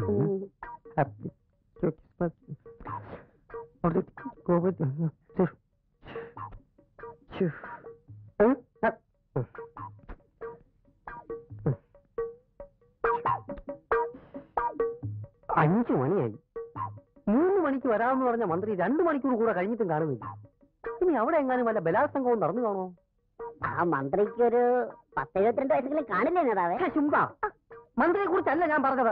Happy Christmas. On the go with the അഞ്ചു മണിയായി മൂന്ന് മണിക്ക് വരാമെന്ന് പറഞ്ഞ മന്ത്രി രണ്ടു മണിക്കൂർ കൂടെ കഴിഞ്ഞിട്ടും കാണുന്നില്ല ഇനി അവിടെ എങ്ങാനും വല്ല ബലാത്സംഗവും നടന്നു കാണോ ആ മന്ത്രിക്ക് ഒരു പത്തെഴുപത്തിരണ്ട് വയസ്സെങ്കിലും കാണില്ലേ നേതാവേ ചുമ്പാ മന്ത്രിയെ കുറിച്ചല്ല ഞാൻ പറഞ്ഞത്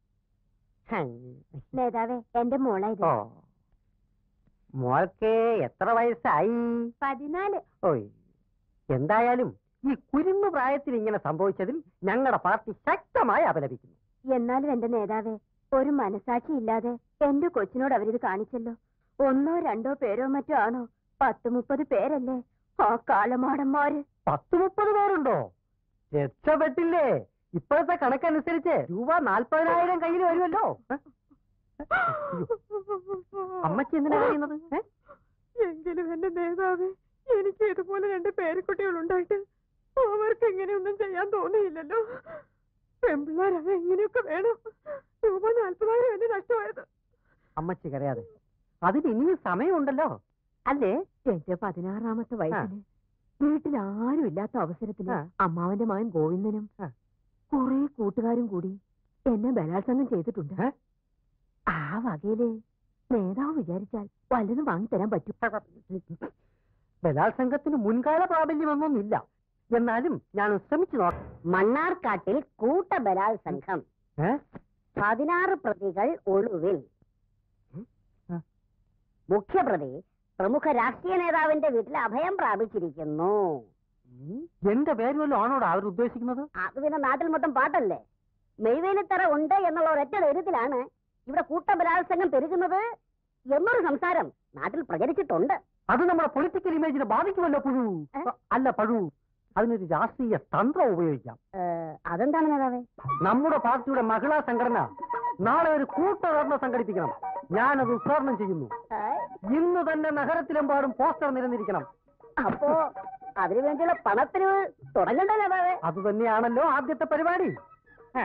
നേതാവേ എന്റെ മോളായത് ഓ മോൾക്ക് എത്ര വയസ്സായി പതിനാല് ഓയ് എന്തായാലും ഈ കുരുന്നു പ്രായത്തിൽ ഇങ്ങനെ സംഭവിച്ചതിൽ ഞങ്ങളുടെ പാർട്ടി ശക്തമായി അപലപിക്കുന്നു എന്നാലും എന്റെ നേതാവേ ഒരു മനസാക്ഷി ഇല്ലാതെ എന്റെ കൊച്ചിനോട് അവരിത് കാണിച്ചല്ലോ ഒന്നോ രണ്ടോ പേരോ മറ്റോ ആണോ പത്ത് മുപ്പത് പേരല്ലേ ആ കാളമാടന്മാര് പത്ത് മുപ്പത് പേരുണ്ടോ രക്ഷപ്പെട്ടില്ലേ ഇപ്പോഴത്തെ കണക്കനുസരിച്ച് രൂപ നാൽപ്പതിനായിരം കയ്യിൽ വരുമല്ലോ ഏ? അയ്യോ, അമ്മച്ചി എന്തിനാ കഴിയുന്നത് എങ്കിലും എന്റെ നേതാവേ എനിക്ക് ഇതുപോലെ രണ്ട് പേരക്കുട്ടികൾ ഉണ്ടായിട്ട് അവർക്ക് ഇങ്ങനെയൊന്നും ചെയ്യാൻ തോന്നിയില്ലല്ലോ പെമ്പിള്ളാരവ എങ്ങനെയൊക്കെ വേണം രൂപ നാൽപ്പതായിരം എന്നെ നഷ്ടമായത് അമ്മച്ചി കരയാതെ അതിന് ഇനിയും സമയമുണ്ടല്ലോ അല്ലേ എന്റെ പതിനാറാമത്തെ വയസ്സില് വീട്ടിൽ ആരും ഇല്ലാത്ത അവസരത്തില് ആ. അമ്മാവന്റെ മകൻ ഗോവിന്ദനും ആ. കുറെ കൂട്ടുകാരും കൂടി എന്നെ ബലാത്സംഗം ചെയ്തിട്ടുണ്ട് ഏ? ആ വകയില് നേതാവ് വിചാരിച്ചാൽ വല്ലതും വാങ്ങിത്തരാൻ പറ്റും ബലാത്സംഗത്തിന് മുൻകാല പ്രാബല്യമൊന്നുമില്ല എന്നാലും ഞാൻ ശ്രമിച്ചു നോക്കാം മണ്ണാർക്കാട്ടിൽ കൂട്ട ബലാത്സംഘം ഏ? പതിനാറ് പ്രതികൾ ഒളിവിൽ ആ. മുഖ്യപ്രതി പ്രമുഖ രാഷ്ട്രീയ നേതാവിന്റെ വീട്ടിൽ അഭയം പ്രാപിച്ചിരിക്കുന്നു എന്റെ പേര് വല്ലതും ആണോടാ അവർ ഉദ്ദേശിക്കുന്നത് അത് പിന്നെ നാട്ടിൽ മൊത്തം പാട്ടല്ലേ മെയ്വേലിത്തറ ഉണ്ട് എന്നുള്ള ഒരൊറ്റ ധൈര്യത്തിലാണ് ഇവിടെ കൂട്ട ബലാത്സംഗം പെരുകുന്നത് എന്നൊരു സംസാരം നാട്ടിൽ പ്രചരിച്ചിട്ടുണ്ട് അത് നമ്മുടെ പൊളിറ്റിക്കൽ ഇമേജിനെ ബാധിക്കുമല്ലോ പുഴു ഏ? അല്ല പഴു അതിനൊരു രാഷ്ട്രീയ തന്ത്രം ഉപയോഗിക്കാം ഏഹ്, അതെന്താണ് നേതാവേ നമ്മുടെ പാർട്ടിയുടെ മഹിളാ സംഘടന നാളെ ഒരു കൂട്ടധർമ്മ സംഘടിപ്പിക്കണം ഞാനത് ഉദ്ഘാടനം ചെയ്യുന്നു ഏഹ്, ഇന്ന് തന്നെ നഗരത്തിലെമ്പാടും പോസ്റ്റർ നിരന്നിരിക്കണം അപ്പോ അതിനു വേണ്ടിയുള്ള പണത്തിന് തുടങ്ങണ്ടേ നേതാവേ അത് തന്നെയാണല്ലോ ആദ്യത്തെ പരിപാടി ആ.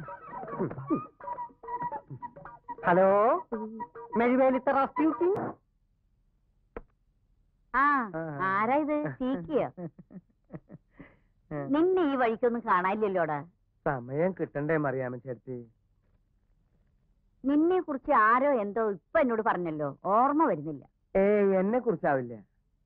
ഹലോ മെഴുവേലിത്തറ സ്പീക്കിംഗ് ആ ആരാ ഇത് ചീക്കിയോ നിന്നെ ഈ വഴിക്കൊന്നും കാണാനില്ലല്ലോടാ സമയം കിട്ടണ്ടേ മറിയാമ്മ ചേർത്തി നിന്നെ കുറിച്ച് ആരോ എന്തോ ഇപ്പൊ എന്നോട് പറഞ്ഞല്ലോ ഓർമ്മ വരുന്നില്ല ഏയ് എന്നെ കുറിച്ചാവില്ല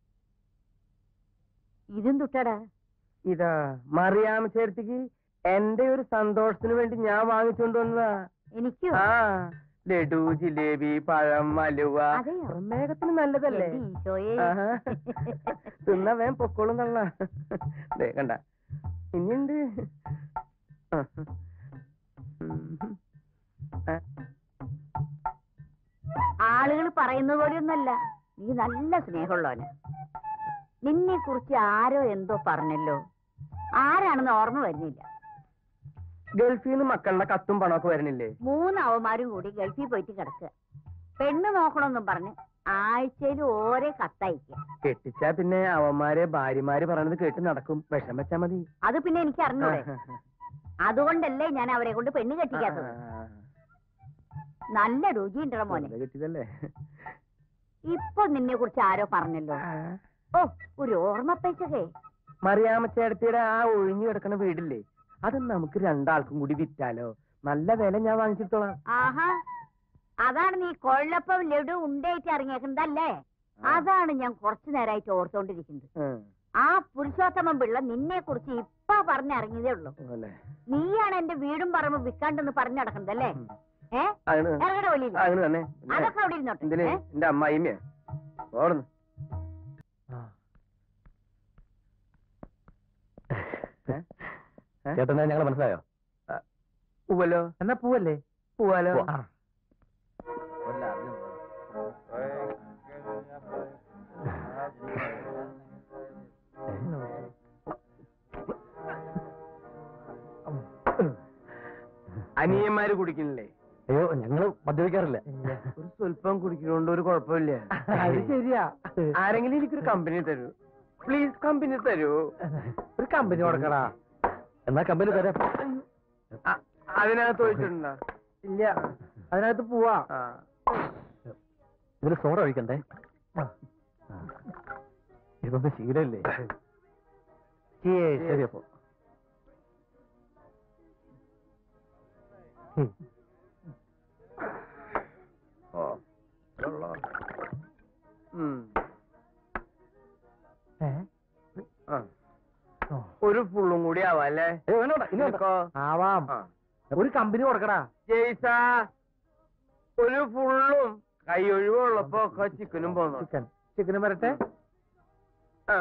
ഇതും തുട്ടടാ ഇതാ മറിയാമ്മ ചേർത്തിക്ക് എന്റെ ഒരു സന്തോഷത്തിന് വേണ്ടി ഞാൻ വാങ്ങിച്ചുകൊണ്ട് വന്നതാ എനിക്കോ ആ ലഡു ജിലേബി പഴം അലുവ അതെയോ? പ്രമേഹത്തിന് നല്ലതല്ലേ എന്റെ ഈശോയേ. ആഹാ. തിന്നാ വേം പൊക്കോളും തള്ള ദേ കണ്ട ഇനിയുണ്ട് ആ. ഉം. ആ. ആളുകൾ പറയുന്നത് പോലെയൊന്നല്ല നീ നല്ല സ്നേഹമുള്ളവന് നിന്നെ കുറിച്ച് ആരോ എന്തോ പറഞ്ഞല്ലോ ആരാണെന്ന് ഓർമ്മ വരുന്നില്ല ഗൾഫിൽ നിന്ന് മക്കളുടെ കത്തും പണമൊക്കെ വരണില്ലേ മൂന്ന് അവന്മാരും കൂടി ഗൾഫിൽ പോയിട്ട് കിടക്കുക പെണ്ണ് നോക്കണമെന്നും പറഞ്ഞ് ആഴ്ചയിൽ ഓരോ കത്തയക്കുക കെട്ടിച്ചാ പിന്നെ അവന്മാരെ ഭാര്യമാര് പറയണത് കേട്ട് നടക്കും വിഷം വെച്ചാ മതി അത് പിന്നെ എനിക്ക് അറിഞ്ഞൂടെ അതുകൊണ്ടല്ലേ ഞാൻ അവരെ കൊണ്ട് പെണ്ണ് ആ, കെട്ടിക്കാത്തത് ആ, നല്ല രുചിയുണ്ടോ മോനെ വെറുതെ കെട്ടിയതല്ലേ ഇപ്പൊ നിന്നെ കുറിച്ച് ആരോ പറഞ്ഞല്ലോ ഓ ഒരു ഓർമ്മപ്പേച്ചകേ മറിയാമ്മ ചേട്ടത്തിയുടെ ആ ഒഴിഞ്ഞു കിടക്കുന്ന വീടില്ലേ അത് നമുക്ക് രണ്ടാൾക്കും കൂടി വിറ്റാലോ നല്ല വില ഞാൻ വാങ്ങിച്ചിട്ടോളാം ആഹാ അതാണ് നീ കൊള്ളപ്പം ലഡു ഉണ്ടേറ്റ് ഇറങ്ങിയേക്കുന്നതല്ലേ അതാണ് ഞാൻ കുറച്ചു നേരമായിട്ട് ഓർത്തോണ്ടിരിക്കുന്നത് ഉം. ആ പുരുഷോത്തമൻ പിള്ള നിന്നെ കുറിച്ച് ഇപ്പൊ പറഞ്ഞിറങ്ങിയതേ ഉള്ളൂ അല്ലേ? നീയാണ് എന്റെ വീടും പറമ്പ് വിൽക്കാണ്ടെന്ന് പറഞ്ഞു നടക്കുന്നതല്ലേ ഉം. ഏ അങ്ങനെ ഇറങ്ങടെ വെളിയിൽ അങ്ങനെ തന്നെ പിന്നെ അതൊക്കെ അവിടെ ഇരുന്നോട്ടെ എന്തിന് ഏ? എന്റെ അമ്മായിമ്മ ഓടുന്നു ചേട്ടനെ ഞങ്ങൾ മനസ്സിലായോ പൂവല്ലോ എന്നാ പോവല്ലേ പൂവാലോ ആ. അനിയന്മാര് കുടിക്കണില്ലേ അയ്യോ ഞങ്ങള് മദ്യപിക്കാറില്ല ഒരു സ്വല്പം കുടിക്കണോണ്ട് ഒരു കുഴപ്പമില്ല അത് ശരിയാ ആരെങ്കിലും എനിക്കൊരു കമ്പനി തരൂ പ്ലീസ് കമ്പനി തരൂ ഒരു കമ്പനി കൊടുക്കടാ എന്നാ കമ്പനി തരാം അ- അതിനകത്ത് ചോദിച്ചിട്ടുണ്ടോ ഇല്ല അതിനകത്ത് പോവാ ആ. ഇതിൽ സോഡ ഒഴിക്കണ്ടേ ഇതൊന്നും ശീലല്ലേ ശരി അപ്പോ ഓ വെള്ളം. ഉം. ആ. ഒരു ഫുള്ളും കൂടി ആവാം അല്ലേ നിനക്കോ? ആവാം ആ. ഒരു കമ്പനി കൊടുക്കടാ ജയ്സാ ഒരു ഫുള്ളും കൈ ഒഴിവുള്ളപ്പോ ഒക്കെ ചിക്കനും പോന്നു ചിക്കൻ ചിക്കനും വരട്ടെ ആ.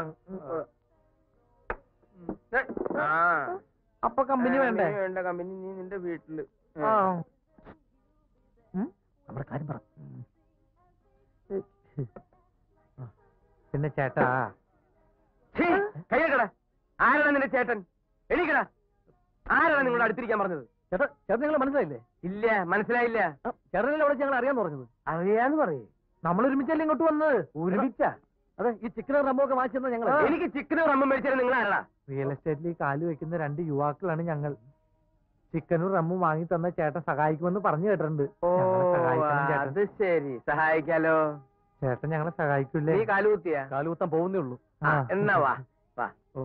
ആ അപ്പൊ കമ്പനി വേണ്ടേ കമ്പനി വേണ്ട കമ്പനി നീ നിന്റെ വീട്ടില് ആ ഉം? നമ്മുടെ കാര്യം പറ ആ. പിന്നെ ചേട്ടാ കൈയ്യക്കട ആരാണ് നിന്റെ ചേട്ടൻ എണീക്കട ആരാണ് നിങ്ങളോട് അടുത്തിരിക്കാൻ പറഞ്ഞത് ചേട്ടാ ചേട്ടൻ നിങ്ങൾ മനസ്സിലായില്ലേ ഇല്ല മനസ്സിലായില്ല ചേട്ടനല്ലേ അവിടെ ഞങ്ങൾ അറിയാന്ന് പറഞ്ഞത് അറിയാന്ന് പറയേ നമ്മൾ ഒരുമിച്ചല്ലേ ഇങ്ങോട്ട് വന്നത് ഒരുമിച്ച അതെ ഈ ചിക്കനും റമ്മൊക്കെ വാങ്ങിച്ചെന്ന ഞങ്ങൾ എനിക്ക് ചിക്കനും റമ്മും മേടിച്ചാൽ നിങ്ങൾ ആരാടാ റിയൽ എസ്റ്റേറ്റിൽ കാല് വെക്കുന്ന രണ്ട് യുവാക്കളാണ് ഞങ്ങൾ ചിക്കനും റമ്മും വാങ്ങി തന്ന ചേട്ടൻ സഹായിക്കുമെന്ന് പറഞ്ഞു കേട്ടിട്ടുണ്ട് ഓ ഞങ്ങളെ സഹായിക്കണം ചേട്ടൻ. അത് ശരി സഹായിക്കാലോ ചേട്ടൻ ഞങ്ങളെ സഹായിക്കൂലേ നീ കാലുകുത്തിയ കാലുകുത്താൻ പോകുന്നേ ഉള്ളൂ എന്നാ വാ വാ ഓ.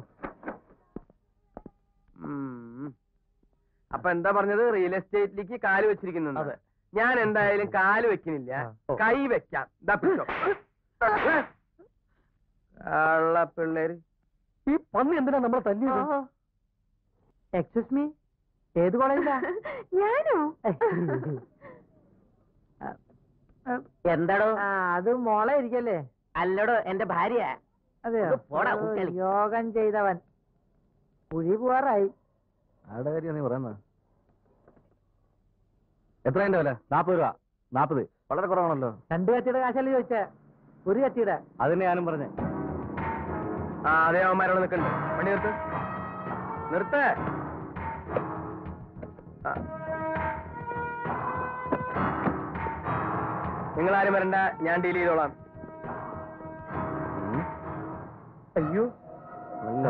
ഉം. അപ്പൊ എന്താ പറഞ്ഞത് റിയൽ എസ്റ്റേറ്റിലേക്ക് കാല് വെച്ചിരിക്കുന്നു അതെ. ഞാൻ എന്തായാലും കാല് വെക്കുന്നില്ല ആ. ഓ. കൈ വെക്കാം ദാ പിടിച്ചോ കള്ള പിള്ളേര് ഈ പന്നി എന്തിനാ നമ്മളെ തല്ലിയത് എക്സ്ക്യൂസ് മീ ഏത് കോളേജിലാ ഞാനോ എന്താടോ അത് മോളെ ഇരിക്കല്ലേ അല്ലടോ എന്റെ ഭാര്യ അതെയോ ഒന്ന് പോടാ, ഓ, ഉത്തളി. യോഗം ചെയ്തവൻ കുഴി പോവാറായി ആരുടെ കാര്യം നീ പറയുന്നത് എത്രയുണ്ട് വില നാപ്പത് രൂപ നാപ്പത് വളരെ കുറവാണല്ലോ രണ്ട് കത്തിയുടെ കാശല്ലേ ചോദിച്ചേ ഒരു കത്തിയുടെ അതിന് ഞാനും പറഞ്ഞേ ആ അതേ അവന്മാരോട് നിൽക്കണ്ട വണ്ടി നിർത്ത് നിർത്ത് ആ. നിങ്ങളാരും വരണ്ട ഞാൻ ഡീൽ ചെയ്തോളാം അയ്യോ നല്ല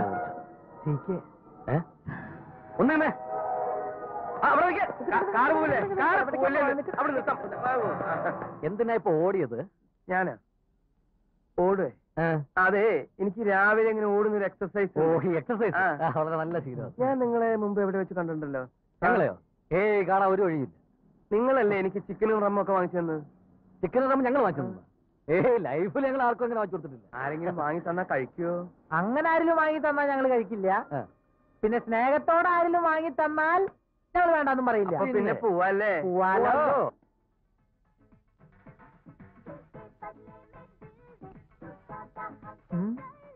ഒന്നേ അവിടെ നിൽക്ക്. കാ- കാറ് പോവില്ലേ കാറ് പോവില്ലേ അവിടെ നിർത്താം എന്തിനാ ഇപ്പൊ ഓടിയത് ഞാനാ ഓടുവേ അതെ എനിക്ക് രാവിലെ ഇങ്ങനെ ഓടുന്ന ഒരു എക്സസൈസ് ഓ എക്സസൈസ് ആ. വളരെ നല്ല ശീലം ഞാൻ നിങ്ങളെ മുമ്പ് എവിടെ വെച്ച് കണ്ടിട്ടുണ്ടല്ലോ ഞങ്ങളെയോ ഏയ് കാണാൻ ഒരു വഴിയില്ല നിങ്ങളല്ലേ എനിക്ക് ചിക്കനും റമ്മും ഒക്കെ വാങ്ങിച്ചു തന്നത് ചിക്കൻ നമ്മൾ ഞങ്ങൾ വാങ്ങിച്ചു ഏയ് ലൈഫിൽ ഞങ്ങൾ ആർക്കും അങ്ങനെ വാങ്ങിച്ചു കൊടുത്തിട്ടില്ല ആരെങ്കിലും വാങ്ങി തന്നാ കഴിക്കുവോ അങ്ങനെ ആരെങ്കിലും വാങ്ങി തന്നാൽ ഞങ്ങൾ കഴിക്കില്ല പിന്നെ സ്നേഹത്തോടെ ആരെങ്കിലും വാങ്ങി തന്നാൽ ഞങ്ങൾ വേണ്ടെന്നും പറയില്ല അപ്പൊ പിന്നെ പോവാല്ലേ പോവാലോ ഉം.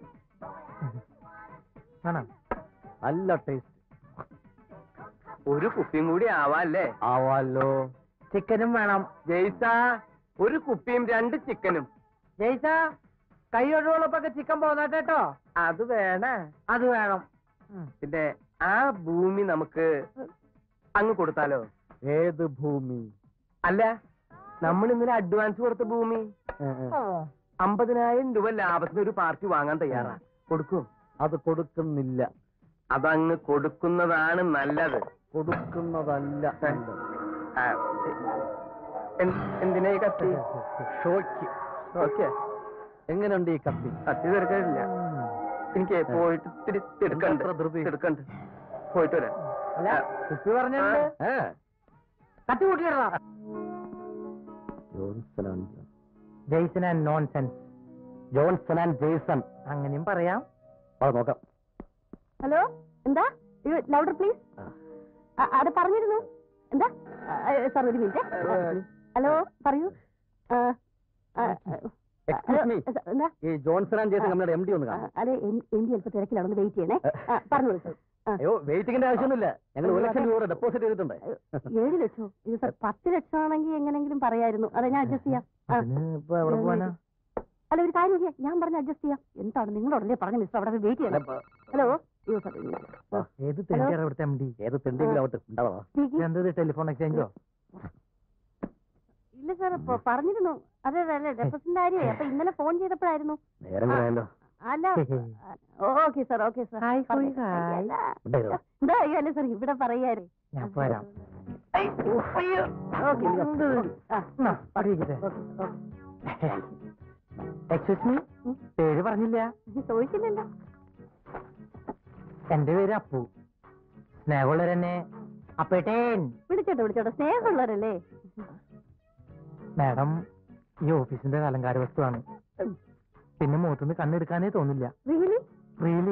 ആണോ? നല്ല ടേസ്റ്റ് ഒരു കുപ്പിയും കൂടി ആവാല്ലേ ആവാലോ ചിക്കനും വേണം ജയ്സ ഒരു കുപ്പിയും രണ്ട് ചിക്കനും ജയിച്ച കൈ ഒഴിവുള്ളപ്പൊക്കെ ചിക്കൻ പോന്നേട്ടോ അത് വേണ അത് വേണം ഉം. പിന്നെ ആ ഭൂമി നമുക്ക് അങ്ങ് കൊടുത്താലോ ഏത് ഭൂമി അല്ല നമ്മൾ ഇന്നലെ അഡ്വാൻസ് കൊടുത്ത ഭൂമി അമ്പതിനായിരം രൂപ ലാഭത്തിന് ഒരു പാർട്ടി വാങ്ങാൻ തയ്യാറാ കൊടുക്കും അത് കൊടുക്കുന്നില്ല അതങ്ങ് കൊടുക്കുന്നതാണ് നല്ലത് കൊടുക്കുന്നതല്ല നല്ലത്. ആ, എൻ- എന്തിനാ ഈ കത്തി ഷോയ്ക്ക് ഓക്കെ എങ്ങനെയുണ്ട് ഈ കത്തി കത്തി തീർക്കാനില്ല എനിക്ക് പോയിട്ട് ഇത്തിരി തിടുക്കണ്ട് എന്താ ധൃതി? തിടുക്കണ്ട് പോയിട്ട് വരാം അല്ല കുപ്പി പറഞ്ഞിട്ടുണ്ട് കത്തി കൂട്ടിയിടണം Jaison and nonsense Johnson and Jaison അങ്ങനെയും പറയാം അത് നോക്കാം ഹലോ എന്താ ലൗഡർ പ്ലീസ് അത് പറഞ്ഞിരുന്നു എന്താ സാർ ഒരു മിനിറ്റ് ഹലോ പറയൂ ആ, ആ, Excuse me. ഹലോ, എന്താ ഈ ജോൺസൺ ആൻഡ് ജെയ്സൺ കമ്പനിയുടെ എം ഡി ഒന്ന് ആ, കാണാം അതെ എം ഡി അല്പം തിരക്കിലാണ് ഒന്ന് വെയിറ്റ് ചെയ്യണേ ആ, പറഞ്ഞോളൂ സാർ ആ, അയ്യോ വെയിറ്റിംഗിന്റെ ആവശ്യമൊന്നുമില്ല ഞങ്ങൾ ഒരു ലക്ഷം രൂപ ഡെപ്പോസിറ്റ് ചെയ്തിട്ടുണ്ട് ഏഴ് ലക്ഷമോ ഇത് സാർ പത്ത് ലക്ഷം ആണെങ്കിൽ എങ്ങനെങ്കിലും പറയായിരുന്നു അതെ ഞാൻ അഡ്ജസ്റ്റ് ചെയ്യാം ആ. ഇപ്പൊ എവിടെ പോവാനാ അല്ല ഒരു കാര്യം ചെയ്യാം ഞാൻ പറഞ്ഞ് അഡ്ജസ്റ്റ് ചെയ്യാം എന്താണ് നിങ്ങളോടല്ലേ പറഞ്ഞ മിസ്റ്റർ അവിടെ വെയിറ്റ് ചെയ്യണം ഹലോ അയ്യോ സാർ ഏത് തെണ്ടിയാണ് ഇവിടുത്തെ എം ഡി ഏത് തെണ്ടിയെങ്കിലും ആവട്ടെ ഉണ്ടാവാ എന്തത് ടെലിഫോൺ എക്സ്ചേഞ്ചോ ഇല്ല സാർ പറഞ്ഞിരുന്നു അതെ അതെ അതെ ഡെപ്പോസിറ്റിന്റെ കാര്യമേ അപ്പൊ ഇന്നലെ ഫോൺ ചെയ്തപ്പോഴായിരുന്നു നേരം കളയല്ലോ അല്ല okay sir okay sir hi, പറഞ്ഞു. ഹായ്. അല്ല. ഇവിടെ ഇരുന്നോ. എന്താ അയ്യോ അല്ല സാർ ഇവിടെ പറയാരേ ഞാൻ പോരാം എക്സ്ക്യൂസ് മീ പേര് പറഞ്ഞില്ല ചോദിച്ചില്ലല്ലോ എന്റെ പേര് അപ്പു സ്നേഹമുള്ളവരെന്നെ അപ്പേട്ടേൻ വിളിച്ചോട്ടെ വിളിച്ചോട്ടെ സ്നേഹമുള്ളവരല്ലേ മാഡം ഈ ഓഫീസിന്റെ അലങ്കാര വസ്തുവാണ് പിന്നെ മുഖത്തുനിന്ന് കണ്ണെടുക്കാനേ തോന്നില്ല റിയലി റിയലി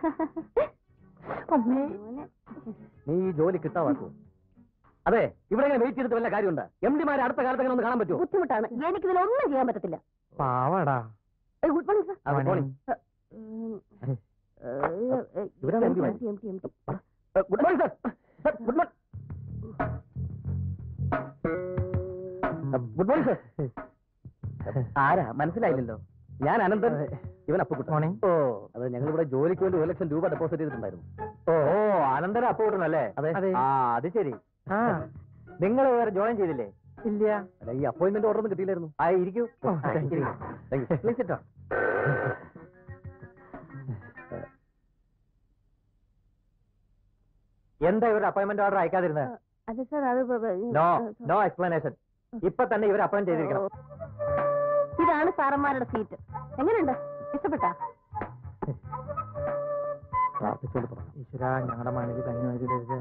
മോനെ നീ ഈ ജോലി കിട്ടാതാക്കൂ അതെ ഇവിടെ ഇങ്ങനെ വെയിറ്റ് ചെയ്തിട്ട് വല്ല കാര്യമുണ്ട് എം ഡിമാരെ അടുത്ത കാലത്ത് അങ്ങനെ ഒന്ന് കാണാൻ പറ്റുമോ ബുദ്ധിമുട്ടാണ് എനിക്കിതിലൊന്നും ചെയ്യാൻ പറ്റത്തില്ല പാവടാ ഗുഡ് മോർണിംഗ് സർ ആ, good morning. ഇവരാണ് MD മാര്. Good morning sir good morning good morning sir ആരാ മനസ്സിലായില്ലല്ലോ ഞാൻ അനന്തൻ ഇവൻ അപ്പുക്കുട്ടൻ Morning. ഓ അത് ഞങ്ങൾ ഇവിടെ ജോലിക്ക് വേണ്ടി ഒരു ലക്ഷം രൂപ ഡെപ്പോസിറ്റ് ചെയ്തിട്ടുണ്ടായിരുന്നു ഓ ഓ അനന്തര അപ്പൂട്ടനല്ലേ അതെ. ആ അത് ശരി ആ നിങ്ങൾ വേറെ ജോയിൻ ചെയ്തില്ലേ ഇല്ല അല്ല ഈ അപ്പോയിന്റ്മെന്റ് ഓർഡർ ഒന്നും കിട്ടിയില്ലായിരുന്നു ആ ഇരിക്കൂ ഓ, thank you. Thank you. Please sit down. എന്താ ഇവരുടെ അപ്പോയിന്റ്മെന്റ് ഓർഡർ അയക്കാതിരുന്നത് അതെ സർ അത് ബ- ബ- നോ സർ. നോ എക്സ്പ്ലനേഷൻ ഇപ്പൊ തന്നെ ഇവർ അപ്പോയിന്റ് ചെയ്തിരിക്കണം ഇതാണ് സാറന്മാരുടെ സീറ്റ് എങ്ങനെയുണ്ട് ഇഷ്ടപ്പെട്ടാ പ്രാർത്ഥിച്ചോണ്ട് പറ. ഈശ്വര ഞങ്ങളുടെ മണ്ണിൽ കഞ്ഞി വാങ്ങിയത്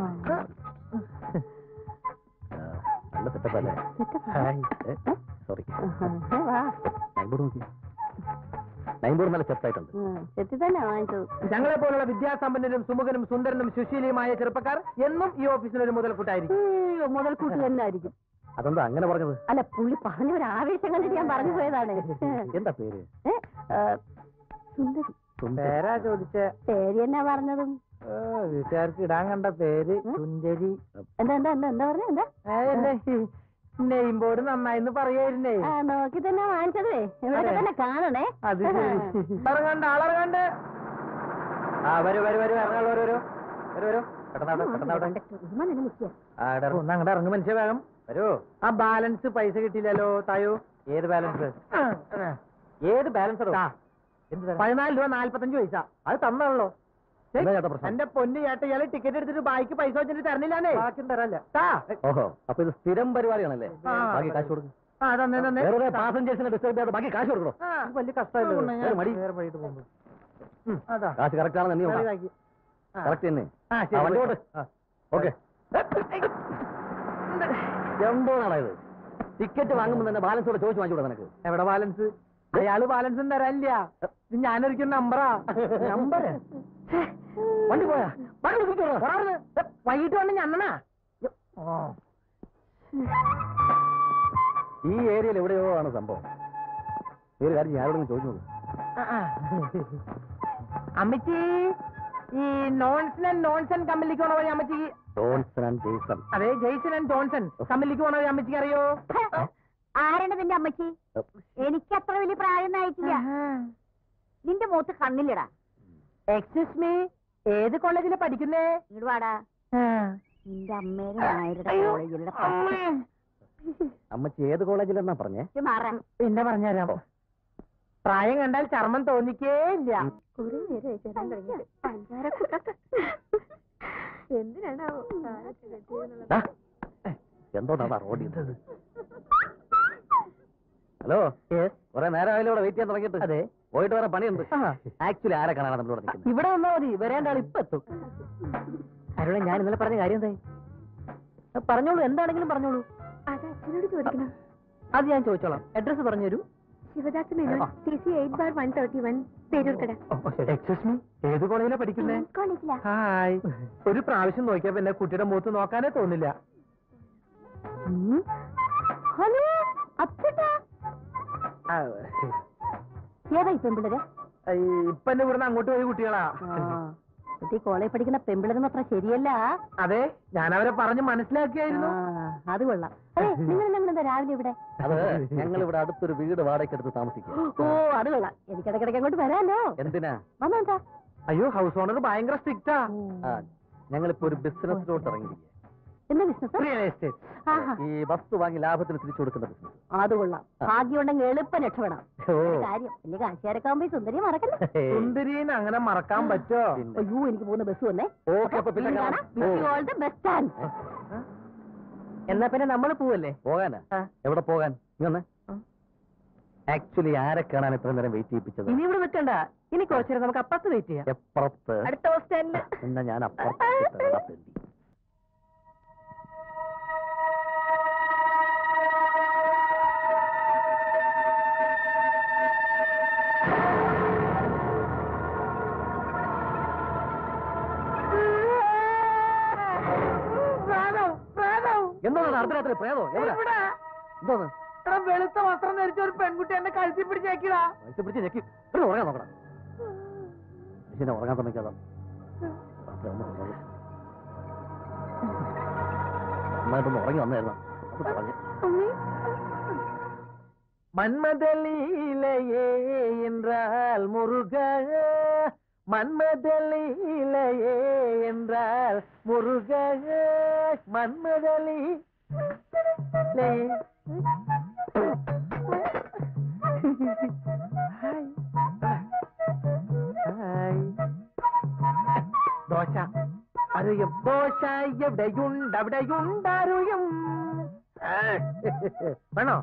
ആ, നല്ല സെറ്റപ്പ് അല്ലേ സോറി വാ നൈബോർഡ് നോക്കി നൈബോർഡ് നല്ല സെറ്റ് ആയിട്ടുണ്ട് തെറ്റി തന്നെ വാങ്ങിച്ചത് ഞങ്ങളെ പോലുള്ള വിദ്യാസമ്പന്നരും സുമുഖനും സുന്ദരനും സുശീലിയുമായ ചെറുപ്പക്കാർ എന്നും ഈ ഓഫീസിൽ ഒരു മുതൽക്കൂട്ടായിരിക്കും അയ്യോ, മുതൽക്കൂട്ട് തന്നെ ആയിരിക്കും അതെന്താ അങ്ങനെ പറഞ്ഞത് അല്ല പുള്ളി പറഞ്ഞ ഒരു ആവേശം കണ്ടിട്ട് ഞാൻ പറഞ്ഞു പോയതാണ് എന്താ പേര് ഏ, ആ, സുന്ദരി പേരാ ചോദിച്ച പേര് എന്നാ പറഞ്ഞതും വീട്ടുകാർക്ക് ഇടാൻ കണ്ട പേര് സുന്ദരി എന്താ എന്താ എന്താ എന്താ പറഞ്ഞ എന്താ നെയിം ബോർഡ് നന്നായിന്ന് പറയായിരുന്നേ ആ നോക്കി തന്നെ വാങ്ങിച്ചതേ ഇവിടെ അതെ. തന്നെ കാണണേ അത് ശരി ഇറങ്ങണ്ട് ആളിറങ്ങണ്ട് ആ വരൂ വരൂ വരൂ ഇറങ്ങാൾ വരൂ വരൂ വരൂ വരൂ പെട്ടെന്നാവട്ടെ പെട്ടെന്നാവട്ടെ നിൽക്കുക ആ ഒന്ന് അങ്ങോട്ട് ഇറങ്ങും മനുഷ്യ വേഗം വരൂ ആ ബാലൻസ് പൈസ കിട്ടിയില്ലല്ലോ തായോ ഏത് ബാലൻസ് ഏത് ബാലൻസ് പതിനാല് രൂപ നാല്പത്തഞ്ച് പൈസ അത് തന്നാണല്ലോ എന്താ ചേട്ടാ പ്രശ്നം എന്റെ പൊന്ന് ചേട്ട ഇയാള് ടിക്കറ്റ് എടുത്തിട്ട് ബാക്കി പൈസ വെച്ചിട്ട് തരണില്ലാന്നേ ബാക്കി തരല്ല താ ഓഹോ അപ്പൊ ഇത് സ്ഥിരം പരിപാടിയാണല്ലേ ആ. ബാക്കി കാശ് കൊടുക്കും ആ തന്നെ തന്നെ വേറെ പാസഞ്ചേഴ്സിനെ ഡിസ്റ്റർബ് ചെയ്യാതെ ബാക്കി കാശ് കൊടുക്കണോ ആ, വലിയ കഷ്ടമല്ലോ വേറെ മടി. വേറെ വഴിയിട്ട് പോകുമ്പോ ഉം, അതാ കാശ് കറക്റ്റ് ആണെന്ന് നീ വേറെ ബാക്കി. ആ. കറക്റ്റ് തന്നെ ആ, ആ, ശരി, വണ്ടി പോയി. ഓട്ട്. ആ. ഓക്കെ എന്തോ നാളായത് ടിക്കറ്റ് വാങ്ങുമ്പോൾ തന്നെ ബാലൻസ് കൂടെ ചോദിച്ചു വാങ്ങിച്ചൂടെ നിനക്ക് എവിടെ ബാലൻസ് അയാള് ബാലൻസ് തരാനില്ല ഇത് ഞാനൊരിക്കുന്ന നമ്പറാ നമ്പർ വണ്ടി പോയാ വണ്ടി വിളിച്ചോളൂ. വൈകിട്ട് വന്ന് ഞണ്ണനാ ഈ ഏരിയയിൽ എവിടെയോ ആണ് സംഭവം ഈ ഒരു കാര്യം ഞാൻ ആരോടെങ്കിലും ചോദിച്ചു നോക്കും അമ്മച്ചി ഈ നോൺസൺ ആൻഡ് നോൺസൺ കമ്പനിക്ക് പോണ വഴി അമ്മച്ചി ജോൺസൺ ആൻഡ് ജെയ്സൺ അതെ ജെയ്സൺ ആൻഡ് ജോൺസൺ കമ്പനിക്ക് പോണ വഴി അമ്മച്ചിക്ക് അറിയോ ആരാണ് നിന്റെ അമ്മച്ചി എനിക്ക് അത്ര വലിയ പ്രായം ആയിട്ടില്ല നിന്റെ മുഖത്ത് കണ്ണില്ലടാ എക്സ്ക്യൂസ് മീ ഏത് കോളേജിലാ പഠിക്കുന്നേ ഇങ്ങോട്ട് വാടാ നിന്റെ അമ്മേരെ നായരുടെ കോളേജിലുള്ള അമ്മച്ചി ഏത് കോളേജിലെന്നാ പറഞ്ഞേ മാറാൻ പിന്നെ പറഞ്ഞുതരാം പ്രായം കണ്ടാൽ ചർമ്മം തോന്നിക്കേ ഇല്ല കുറെ നേരം ചേരാൻ തുടങ്ങിയിട്ട് പഞ്ചാര എന്തിനാണാവോ ദാ, എന്തോ നടാ റോഡിൽ ഹലോ കുറെ നേരം ആയാലും ഇവിടെ വെയിറ്റ് ചെയ്യാൻ തുടങ്ങിയിട്ട് അതെ പോയിട്ട് വേറെ പണിയുണ്ട് ആ. ആക്ച്വലി ആരെ കാണാനാണ് നമ്മളിവിടെ നിൽക്കുന്നത് ഇവിടെ വന്നാ മതി വരേണ്ട ആൾ ഇപ്പൊ എത്തും അരുളെ ഞാൻ ഇന്നലെ പറഞ്ഞ കാര്യം എന്തായി പറഞ്ഞോളൂ എന്താണെങ്കിലും പറഞ്ഞോളൂ അത് അച്ഛനോട് ചോദിക്കണം അത് ഞാൻ ചോദിച്ചോളാം അഡ്രസ് പറഞ്ഞു തരൂ Shivadas Menon T C eight bar one thirty one Peroorkada excuse me ഏത് കോളേജിലാ പഠിക്കുന്നേ കോളേജിലാ ഹായ് ഒരു പ്രാവശ്യം നോക്കിയാ പിന്നെ കുട്ടിയുടെ മുഖത്ത് നോക്കാനേ തോന്നില്ല ഹലോ അച്ഛട്ടാ ഏതാ ഈ പെമ്പിളര് ഇപ്പൊ എന്നെ ഇവിടുന്ന് അങ്ങോട്ട് പോയി കുട്ടികളാ കുട്ടി കോളേജ് പഠിക്കുന്ന പെമ്പിളരൊന്നും അത്ര ശരിയല്ല അതെ ഞാൻ അവരെ പറഞ്ഞ് മനസ്സിലാക്കിയായിരുന്നു ആ, അത് കൊള്ളാം അതെ നിങ്ങൾ എന്താ രാവിലെ ഇവിടെ അത് ഞങ്ങൾ ഇവിടെ അടുത്തൊരു വീട് വാടകയ്ക്ക് എടുത്ത് താമസിക്കും ഓ അത് കൊള്ളാം എനിക്ക് ഇടയ്ക്കിടയ്ക്ക് അങ്ങോട്ട് വരാലോ എന്തിനാ വന്നെന്താ അയ്യോ ഹൗസ് ഓണർ ഭയങ്കര സ്ട്രിക്റ്റാ ആ, ഞങ്ങളിപ്പോ ഒരു ബിസിനസ്സിലോട്ട് ഇറങ്ങിയിരിക്കുക എന്താ ബിസിനസ് റിയൽ എസ്റ്റേറ്റ് ആഹാ ഈ വസ്തു വാങ്ങി ലാഭത്തിന് തിരിച്ചു കൊടുക്കുന്ന ബിസിനസ് അത് കൊള്ളാം ഭാഗ്യമുണ്ടെങ്കിൽ എളുപ്പം രക്ഷപ്പെടാം ഓ ഒരു കാര്യം വലിയ കാശുകാരൊക്കെ സുന്ദരിയെ മറക്കല്ലേ സുന്ദരീന്ന് അങ്ങനെ മറക്കാൻ പറ്റോ പിന്നെ. അയ്യോ എനിക്ക് പോകുന്ന ബസ് വന്നേ ഓക്കെ അപ്പൊ പിന്നെ കാണാം. Wish you all the best chance എന്നാ പിന്നെ നമ്മൾ പോവല്ലേ പോകാനാ ആ. എവിടെ പോകാൻ നീ വന്നേ ആ. ആക്ച്വലി ആരെ കാണാൻ ഇത്ര നേരം വെയിറ്റ് ചെയ്യിപ്പിച്ചത് ഇനി ഇവിടെ നിൽക്കണ്ട ഇനി കുറച്ചു നമുക്ക് അപ്പുറത്ത് വെയിറ്റ് ചെയ്യാം എപ്പുറത്ത് അടുത്ത ബസ് സ്റ്റാൻഡില് എന്നാ ഞാൻ അപ്പുറത്ത് തെണ്ടി എന്താണ് അർദ്ധരാത്രി പ്രേതോ എവിടെ എന്തോന്ന് വെളുത്ത വസ്ത്രം ധരിച്ച ഒരു പെൺകുട്ടി എന്നെ കഴുത്തി പിടിച്ചേക്കിടാ വയസ്സ് പിടിച്ച് ഞെക്കി ഒരു ഉറങ്ങാൻ നോക്കണം മനുഷ്യനെ ഉറങ്ങാൻ സമ്മതിക്കാതെ നന്നായിട്ടൊന്ന് ഉറങ്ങി വന്നായിരുന്നു അത് പറഞ്ഞു மன்மதலீலையே என்றால் முருக மன்மதலீலையே என்றால் முருக மன்மதலி ദോശ അറിയും ദോശ എവിടെയുണ്ട് അവിടെയുണ്ടറിയും വേണോ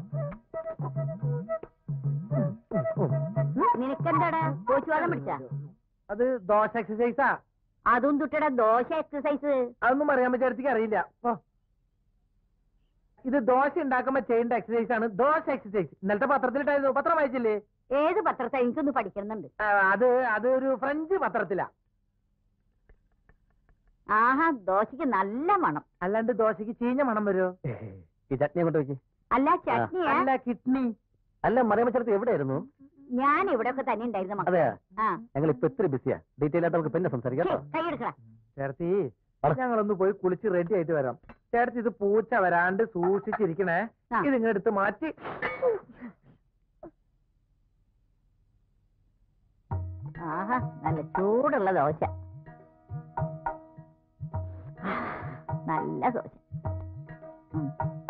നിനക്കെന്താടാ കോച്ചുവെള്ളം പിടിച്ച അത് ദോശ എക്സസൈസാ അതും തുട്ടട ദോശ എക്സസൈസ് അതൊന്നും അറിയാൻ വിചാരിച്ചിക്ക് അറിയില്ല ഓ. ഇത് ദോശ ഉണ്ടാക്കുമ്പോ ചെയ്യേണ്ട എക്സസൈസ് ആണ് ദോശ എക്സസൈസ് ഇന്നലത്തെ പത്രത്തിലിട്ടായിരുന്നു പത്രം വായിച്ചില്ലേ ഏത് പത്രത്തെ എനിക്കൊന്ന് പഠിക്കുന്നുണ്ട് ആ, അത് അത് ഒരു ഫ്രഞ്ച് പത്രത്തിലാ ആഹാ ദോശക്ക് നല്ല മണം അല്ലാണ്ട് ദോശക്ക് ചീഞ്ഞ മണം വരുമോ ഈ ചട്നി അങ്ങോട്ട് വെച്ച് അല്ല ചട്നിയാ അല്ല കിഡ്നി അല്ല മറിയമ്മച്ചടത്ത് എവിടെയായിരുന്നു ഞാൻ ഇവിടെ ഒക്കെ തന്നെ ഉണ്ടായിരുന്നു മക്കളെ അതെയാ ആ ഞങ്ങൾ ഇപ്പൊ ഇത്ര ബിസിയാ ഡീറ്റെയിൽ ആയിട്ട് നമുക്ക് പിന്നെ സംസാരിക്കാം ഛെ, കേട്ടോ കൈയെടുക്കടാ ചേർത്തി പറ. ഞങ്ങളൊന്ന് പോയി കുളിച്ച് റെഡി ആയിട്ട് വരാം ചേർത്തി ഇത് പൂച്ച വരാണ്ട് സൂക്ഷിച്ചിരിക്കണേ ആ. ഇതിങ്ങ് എടുത്ത് മാറ്റി ആഹാ നല്ല ചൂടുള്ള ദോശ നല്ല ദോശ ഉം.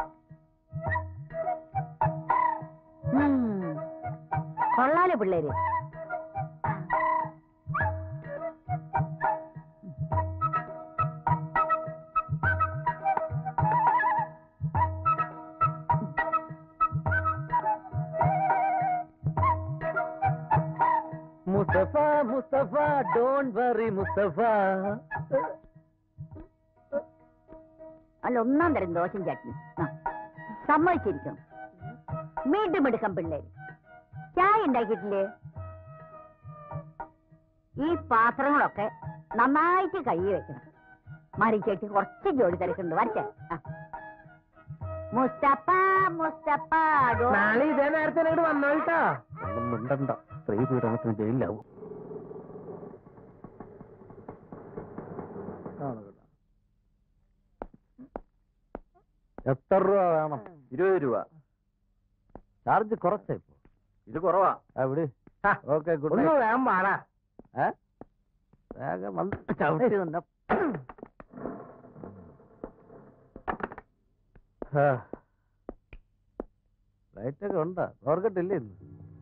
ഉം. കൊള്ളാലോ പിള്ളേര് മുസ്തഫ മുസ്തഫ ഡോണ്ട് വറി മുസ്തഫ അല്ല ഒന്നാം തരം ദോശയും ചട്നി ആ സമ്മതിച്ചിരിക്കണം വീണ്ടും എടുക്കാം പിള്ളേര് ചായ ഉണ്ടാക്കിയിട്ടില്ലേ ഈ പാത്രങ്ങളൊക്കെ നന്നായിട്ട് കഴുകി വെക്കണം മറിച്ചേട്ടി കുറച്ച് ജോലി തിരക്കുണ്ട് വരട്ടെ ആ. മുസ്തഫ മുസ്തഫ ഡോ- നാളെ ഇതേ നേരത്തെ ഇങ്ങോട്ട് വന്നോട്ടോ ഒന്നും മിണ്ടണ്ട സ്ത്രീ പീഡനത്തിന് ജയിലിലാവും എത്ര രൂപ വേണം ഇരുപത് രൂപ ചാർജ് കുറച്ചാ ഇപ്പൊ ഇത് കുറവാ എവിടെ ഓക്കെ ഗുഡ് ഒന്ന് വേഗം പാടാ വേഗം വന്ന് ചവിട്ടി തന്നെ ലൈറ്റ് ഒക്കെ ഉണ്ടാ ഓർക്കട്ടില്ലേ ഇന്ന്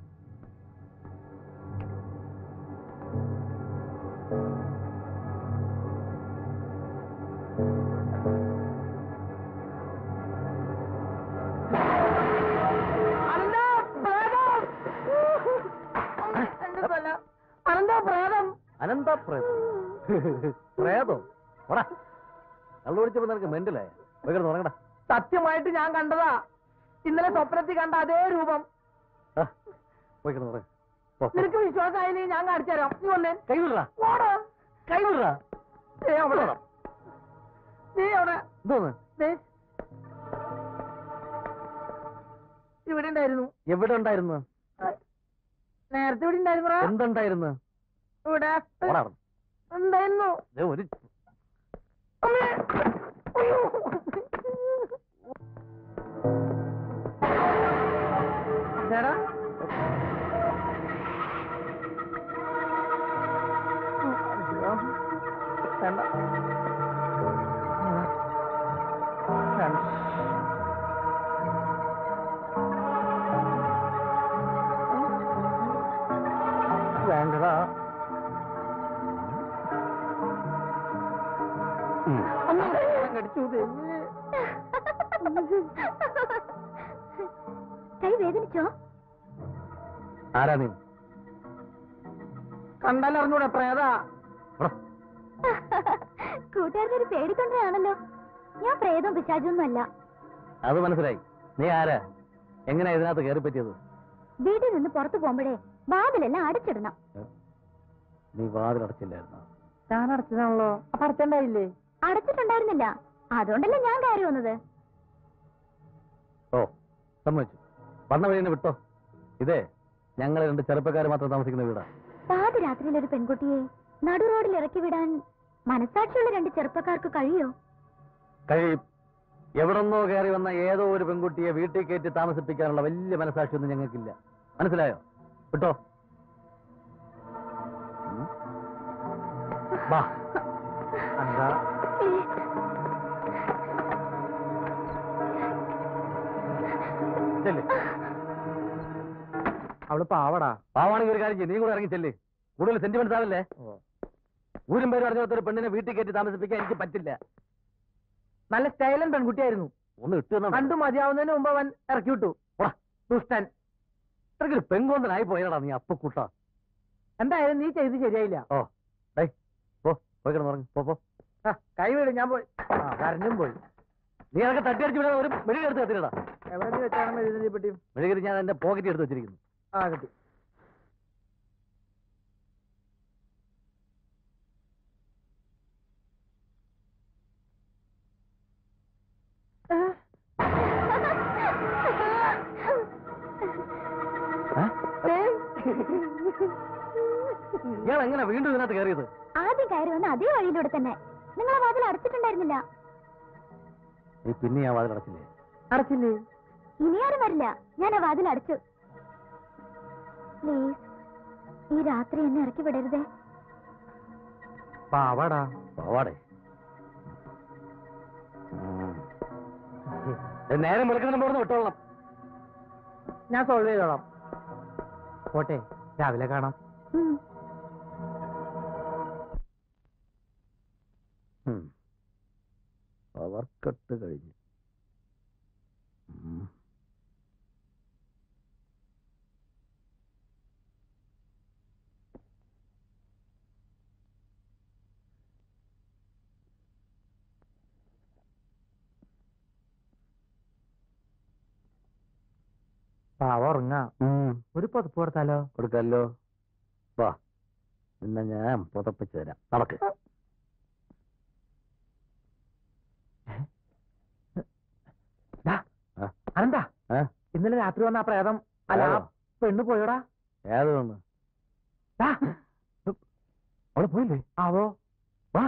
അനന്താ പ്രേതം എന്റെ തല അനന്താ പ്രേതം അനന്ത പ്രേതം പ്രേതോ ഓടാ കള്ളു പിടിച്ചപ്പോ നിനക്ക് മെന്റിലായ പോയി കിടന്ന് ഉറങ്ങടാ സത്യമായിട്ട് ഞാൻ കണ്ടതാ ഇന്നലെ സ്വപ്നത്തിൽ കണ്ട അതേ രൂപം ആ, പോയി കിടന്ന് ഉറങ്ങ്. പോ, പോ. നിനക്ക് വിശ്വാസമായില്ലെങ്കിൽ ഞാൻ കാണിച്ചു തരാം നീ വന്നേ കൈ വിടറാ ഓടാ കൈ വിടറാ നീ അവിടെ നീ അവിടെ എന്തോന്ന് ദേ. ഇവിടെ ഉണ്ടായിരുന്നു എവിടെ ഉണ്ടായിരുന്നു നേരത്തെ ഇവിടെ ഉണ്ടായിരുന്നു എന്തുണ്ടായിരുന്നു ഇവിടെ ഓടാ അവിടുന്ന്. ഉണ്ടായിരുന്നു ദേ ഒരു അമ്മേ. അയ്യോ. എടാ. അയ്യോ. വേണ്ട. വേണ്ട. വേണ്ടടാ ഉം. അമ്മേ, കടിച്ചു ദൈവമേ. കൈ വേദനിച്ചോ ആരാ നീ കണ്ടാലറിഞ്ഞൂടെ പ്രേതാ ഇവിടെ. കൂട്ടുകാരുടെ ഒരു പേടിക്കൊണ്ടാണല്ലോ ഞാൻ പ്രേതവും പിശാചൊന്നും അല്ല അത് മനസ്സിലായി നീ ആരാ എങ്ങനെയാ ഇതിനകത്ത് കയറി പറ്റിയത് വീട്ടിൽ നിന്ന് പുറത്തു പോകുമ്പോഴേ വാതിലെല്ലാം അടച്ചിടണം നീ വാതിലടച്ചില്ലായിരുന്നു ഞാൻ അടച്ചതാണല്ലോ അപ്പൊ അടച്ചണ്ടായില്ലേ അടച്ചിട്ടുണ്ടായിരുന്നില്ല അതുകൊണ്ടല്ലേ ഞാൻ കയറി വന്നത് ഓ സമ്മതിച്ചു വന്ന വഴി തന്നെ വിട്ടോ ഇതേ ഞങ്ങൾ രണ്ട് ചെറുപ്പക്കാർ മാത്രം താമസിക്കുന്ന വീടാ പാതിരാത്രിയിൽ ഒരു പെൺകുട്ടിയെ നടു റോഡിൽ ഇറക്കി വിടാൻ മനസാക്ഷിയുള്ള രണ്ട് ചെറുപ്പക്കാർക്ക് കഴിയോ കഴിയും എവിടെന്നോ കയറി വന്ന ഏതോ ഒരു പെൺകുട്ടിയെ വീട്ടിൽ കയറ്റി താമസിപ്പിക്കാനുള്ള വലിയ മനസാക്ഷിയൊന്നും ഞങ്ങൾക്കില്ല മനസ്സിലായോ വിട്ടോ ഉം. വാ എന്താ ചെല്ല് അവള് പാവടാ പാവാണെങ്കിൽ ഒരു കാര്യം ചെയ്യ്, നീ കൂടെ ഇറങ്ങി ചെല്ല് കൂടുതൽ സെന്റിമെന്റ്സ് ആവല്ലേ ഊരും പേര് അറിഞ്ഞ ഒരു പെണ്ണിനെ വീട്ടിൽ കയറ്റി താമസിപ്പിക്കാൻ എനിക്ക് പറ്റില്ല നല്ല സ്റ്റൈലൻ പെൺകുട്ടിയായിരുന്നു ഒന്ന് ഇട്ട് തന്നാ മതി. കണ്ടു മതിയാവുന്നതിന് മുമ്പ് അവൻ ഇറക്കി വിട്ടു പോടാ. ദുഷ്ടൻ ഇത്രയ്ക്കൊരു പെങ്കോന്തനായി പോയടാ നീ അപ്പക്കൂട്ട എന്തായാലും നീ ചെയ്ത് ശരിയായില്ല ഓ ഡേ പോ പോയി കിടന്നുറങ്ങി പോ പോ ആ, കൈ വീട് ഞാൻ പോയി ആ കരഞ്ഞും പോയി നീ അതൊക്കെ തട്ടിയടിച്ച് വിടാൻ ഒരു മെഴുകി എടുത്ത് കത്തിരടാ എവിടെ നീ വെച്ചാണ് എഴുതി പറ്റിയും മെഴുകി ഞാൻ എന്റെ പോക്കറ്റ് എടുത്ത് വെച്ചിരിക്കുന്നു ആ കിട്ടി ഇയാൾ എങ്ങനെ വീണ്ടും ഇതിനകത്ത് കയറിയത് ആദ്യം കയറി വന്ന അതേ വഴിയിലൂടെ തന്നെ നിങ്ങൾ ആ വാതിൽ അടച്ചിട്ടുണ്ടായിരുന്നില്ല നീ പിന്നെ ആ വാതിൽ അടച്ചില്ലേ അടച്ചില്ലേ ഇനി ആരും വരില്ല ഞാൻ ആ വാതിൽ അടച്ചു പ്ലീസ് ഈ രാത്രി എന്നെ ഇറക്കി വിടരുതേ പാവാടാ പോവാടെ ഉം. ഏ, നേരം വിളിക്കുന്നതിന് പോർന്ന് വിട്ടോളണം ഞാൻ സോൾവ് ചെയ്തോളാം പോട്ടെ രാവിലെ കാണാം ഉം. ഉം. പവർ കട്ട് കഴിഞ്ഞു ഉം. പാവ ഉറങ്ങാ ഉം. ഒരു പതുപ്പ് കൊടുത്താലോ കൊടുക്കല്ലോ വാ നിന്നെ ഞാൻ പുതപ്പിച്ചു തരാം നടക്ക് ദാ, ആ. അനന്താ ഏ? ഇന്നലെ രാത്രി വന്ന ആ പ്രേതം അല്ല ആ ഏതോ? പെണ്ണ് പോയോടാ ഏത് വന്ന് ദാ, അവിടെ പോയില്ലേ ആവോ വാ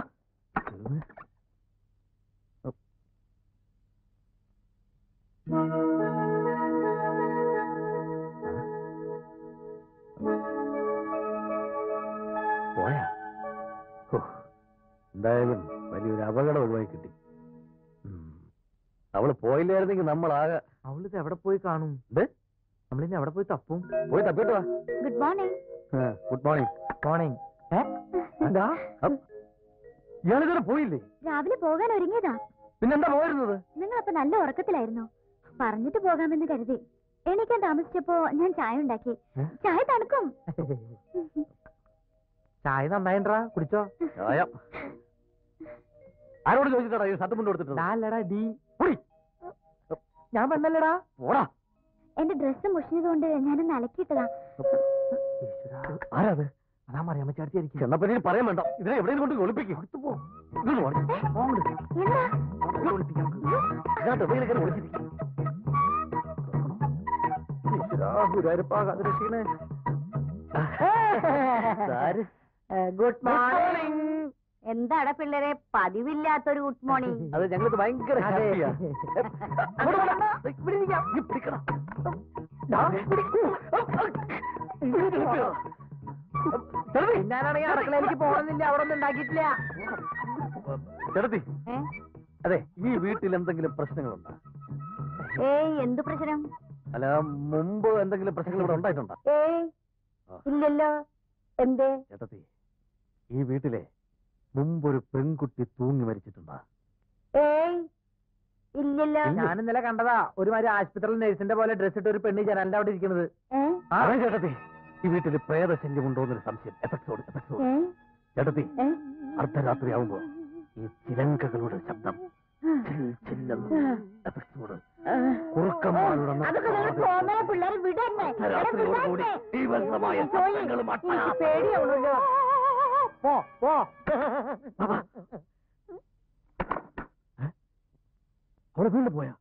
പോയാ ഹോ, എന്തായാലും വലിയൊരു അപകടം ഒഴിവായി കിട്ടി ഉം. അവള് പോയില്ലായിരുന്നെങ്കിൽ നമ്മളാകെ അവളിത് എവിടെ പോയി കാണും ഇത് നമ്മളിനി എവിടെ പോയി തപ്പും പോയി തപ്പിട്ട് വാ good morning good morning morning ഏ എന്താ ഇയാളിതുവരെ പോയില്ലേ രാവിലെ പോകാൻ ഒരുങ്ങിയതാ പിന്നെന്താ പോയിരുന്നത് നിങ്ങളപ്പോ നല്ല ഉറക്കത്തിലായിരുന്നു പറഞ്ഞിട്ട് പോകാമെന്ന് കരുതി എണീക്കാൻ താമസിച്ചപ്പോ ഞാൻ ചായ ഉണ്ടാക്കി ഏ? ചായ തണുക്കും ചായ നന്നായിട്ടാ കുടിച്ചോ ചായ ആരോട് ചോദിച്ചിട്ടാ ഈ ഷർട്ട് മുണ്ട് കൊടുത്തിട്ട് ഡാല്ലടാ ഡി ഞാൻ പെണ്ണല്ലടാ പോടാ എന്റെ ഡ്രസ്സ് മുഷിഞ്ഞതുകൊണ്ട് ഞാനൊന്ന് അലക്കിയിട്ടതാ ആരാ അത് അതാ മറിയാമ്മ ചേർത്തിയായിരിക്കും ചെന്നപ്പോ പറയാൻ വേണ്ട ഇതിനെ എവിടെയും കൊണ്ട് ഒളിപ്പിക്കും എന്താ ഇതിനകത്ത് എവിടെയെങ്കിലും കയറി ഒളിച്ചിരിക്കും ഗുഡ് മോർണിംഗ് എന്താണ് പിള്ളേരെ പതിവില്ലാത്തൊരു ഗുഡ് മോർണിംഗ് അത് ഞങ്ങൾക്ക് ഭയങ്കര അതെ. ഹാപ്പിയാ ഇവിടെ വേണ്ട. ഇവിടെ ഇരിക്കാം. നീ പിടിക്കണം. ദാ, പിടിക്കൂ. ഇങ്ങോട്ട് പിടിക്കൂ. ചെറുതി. ഞാനാണെങ്കിൽ അടുക്കളയിലേക്ക് പോകണമെന്നില്ല അവിടെ ഒന്നും ഉണ്ടാക്കിയിട്ടില്ല ചെറുതി. അതെ ഈ വീട്ടിൽ എന്തെങ്കിലും പ്രശ്നങ്ങളുണ്ടോ ഏയ് എന്തു പ്രശ്നം അല്ല മുമ്പ് എന്തെങ്കിലും പ്രശ്നങ്ങൾ ഇവിടെ ഉണ്ടായിട്ടുണ്ടോ ഏയ് ആ. ഇല്ലല്ലോ എന്തേ ചേട്ടത്തി ഈ വീട്ടിലെ മുമ്പൊരു പെൺകുട്ടി തൂങ്ങി മരിച്ചിട്ടുണ്ടോ ഏയ് ഇല്ലല്ലോ ഞാൻ ഇന്നലെ കണ്ടതാ ഒരുമാതിരി ആശുപത്രിയിൽ നഴ്സിന്റെ പോലെ ഡ്രസ് ഇട്ട് ഒരു പെണ്ണ് ജനലിന്റെ അവിടെ ഇരിക്കുന്നത് ഏ? അതെ ചേട്ടത്തി ഈ വീട്ടിൽ പ്രേതശല്യം ഉണ്ടോ എന്നൊരു സംശയം എപ്പിസോഡ് എപ്പിസോഡ് ഏ? ചേട്ടത്തി ഏ? അർദ്ധരാത്രിയാവുമ്പോ ഈ ചിലങ്കകളുടെ ശബ്ദം ചിൽ ചില്ലെന്ന് എപ്പിസോഡ് കുറുക്കന്മാരുടെ അതൊക്കെ നിങ്ങൾ പോന്നേ പിള്ളേരെ വിടന്നെ അർദ്ധരാത്രിയോടുകൂടി തീവ്രമായ ശബ്ദങ്ങളും അട്ടഹാസങ്ങളും. പേടിയാവണല്ലോ പോ പോ ബാബാ. ഏ? അവിടെ വീണ്ടും പോയാ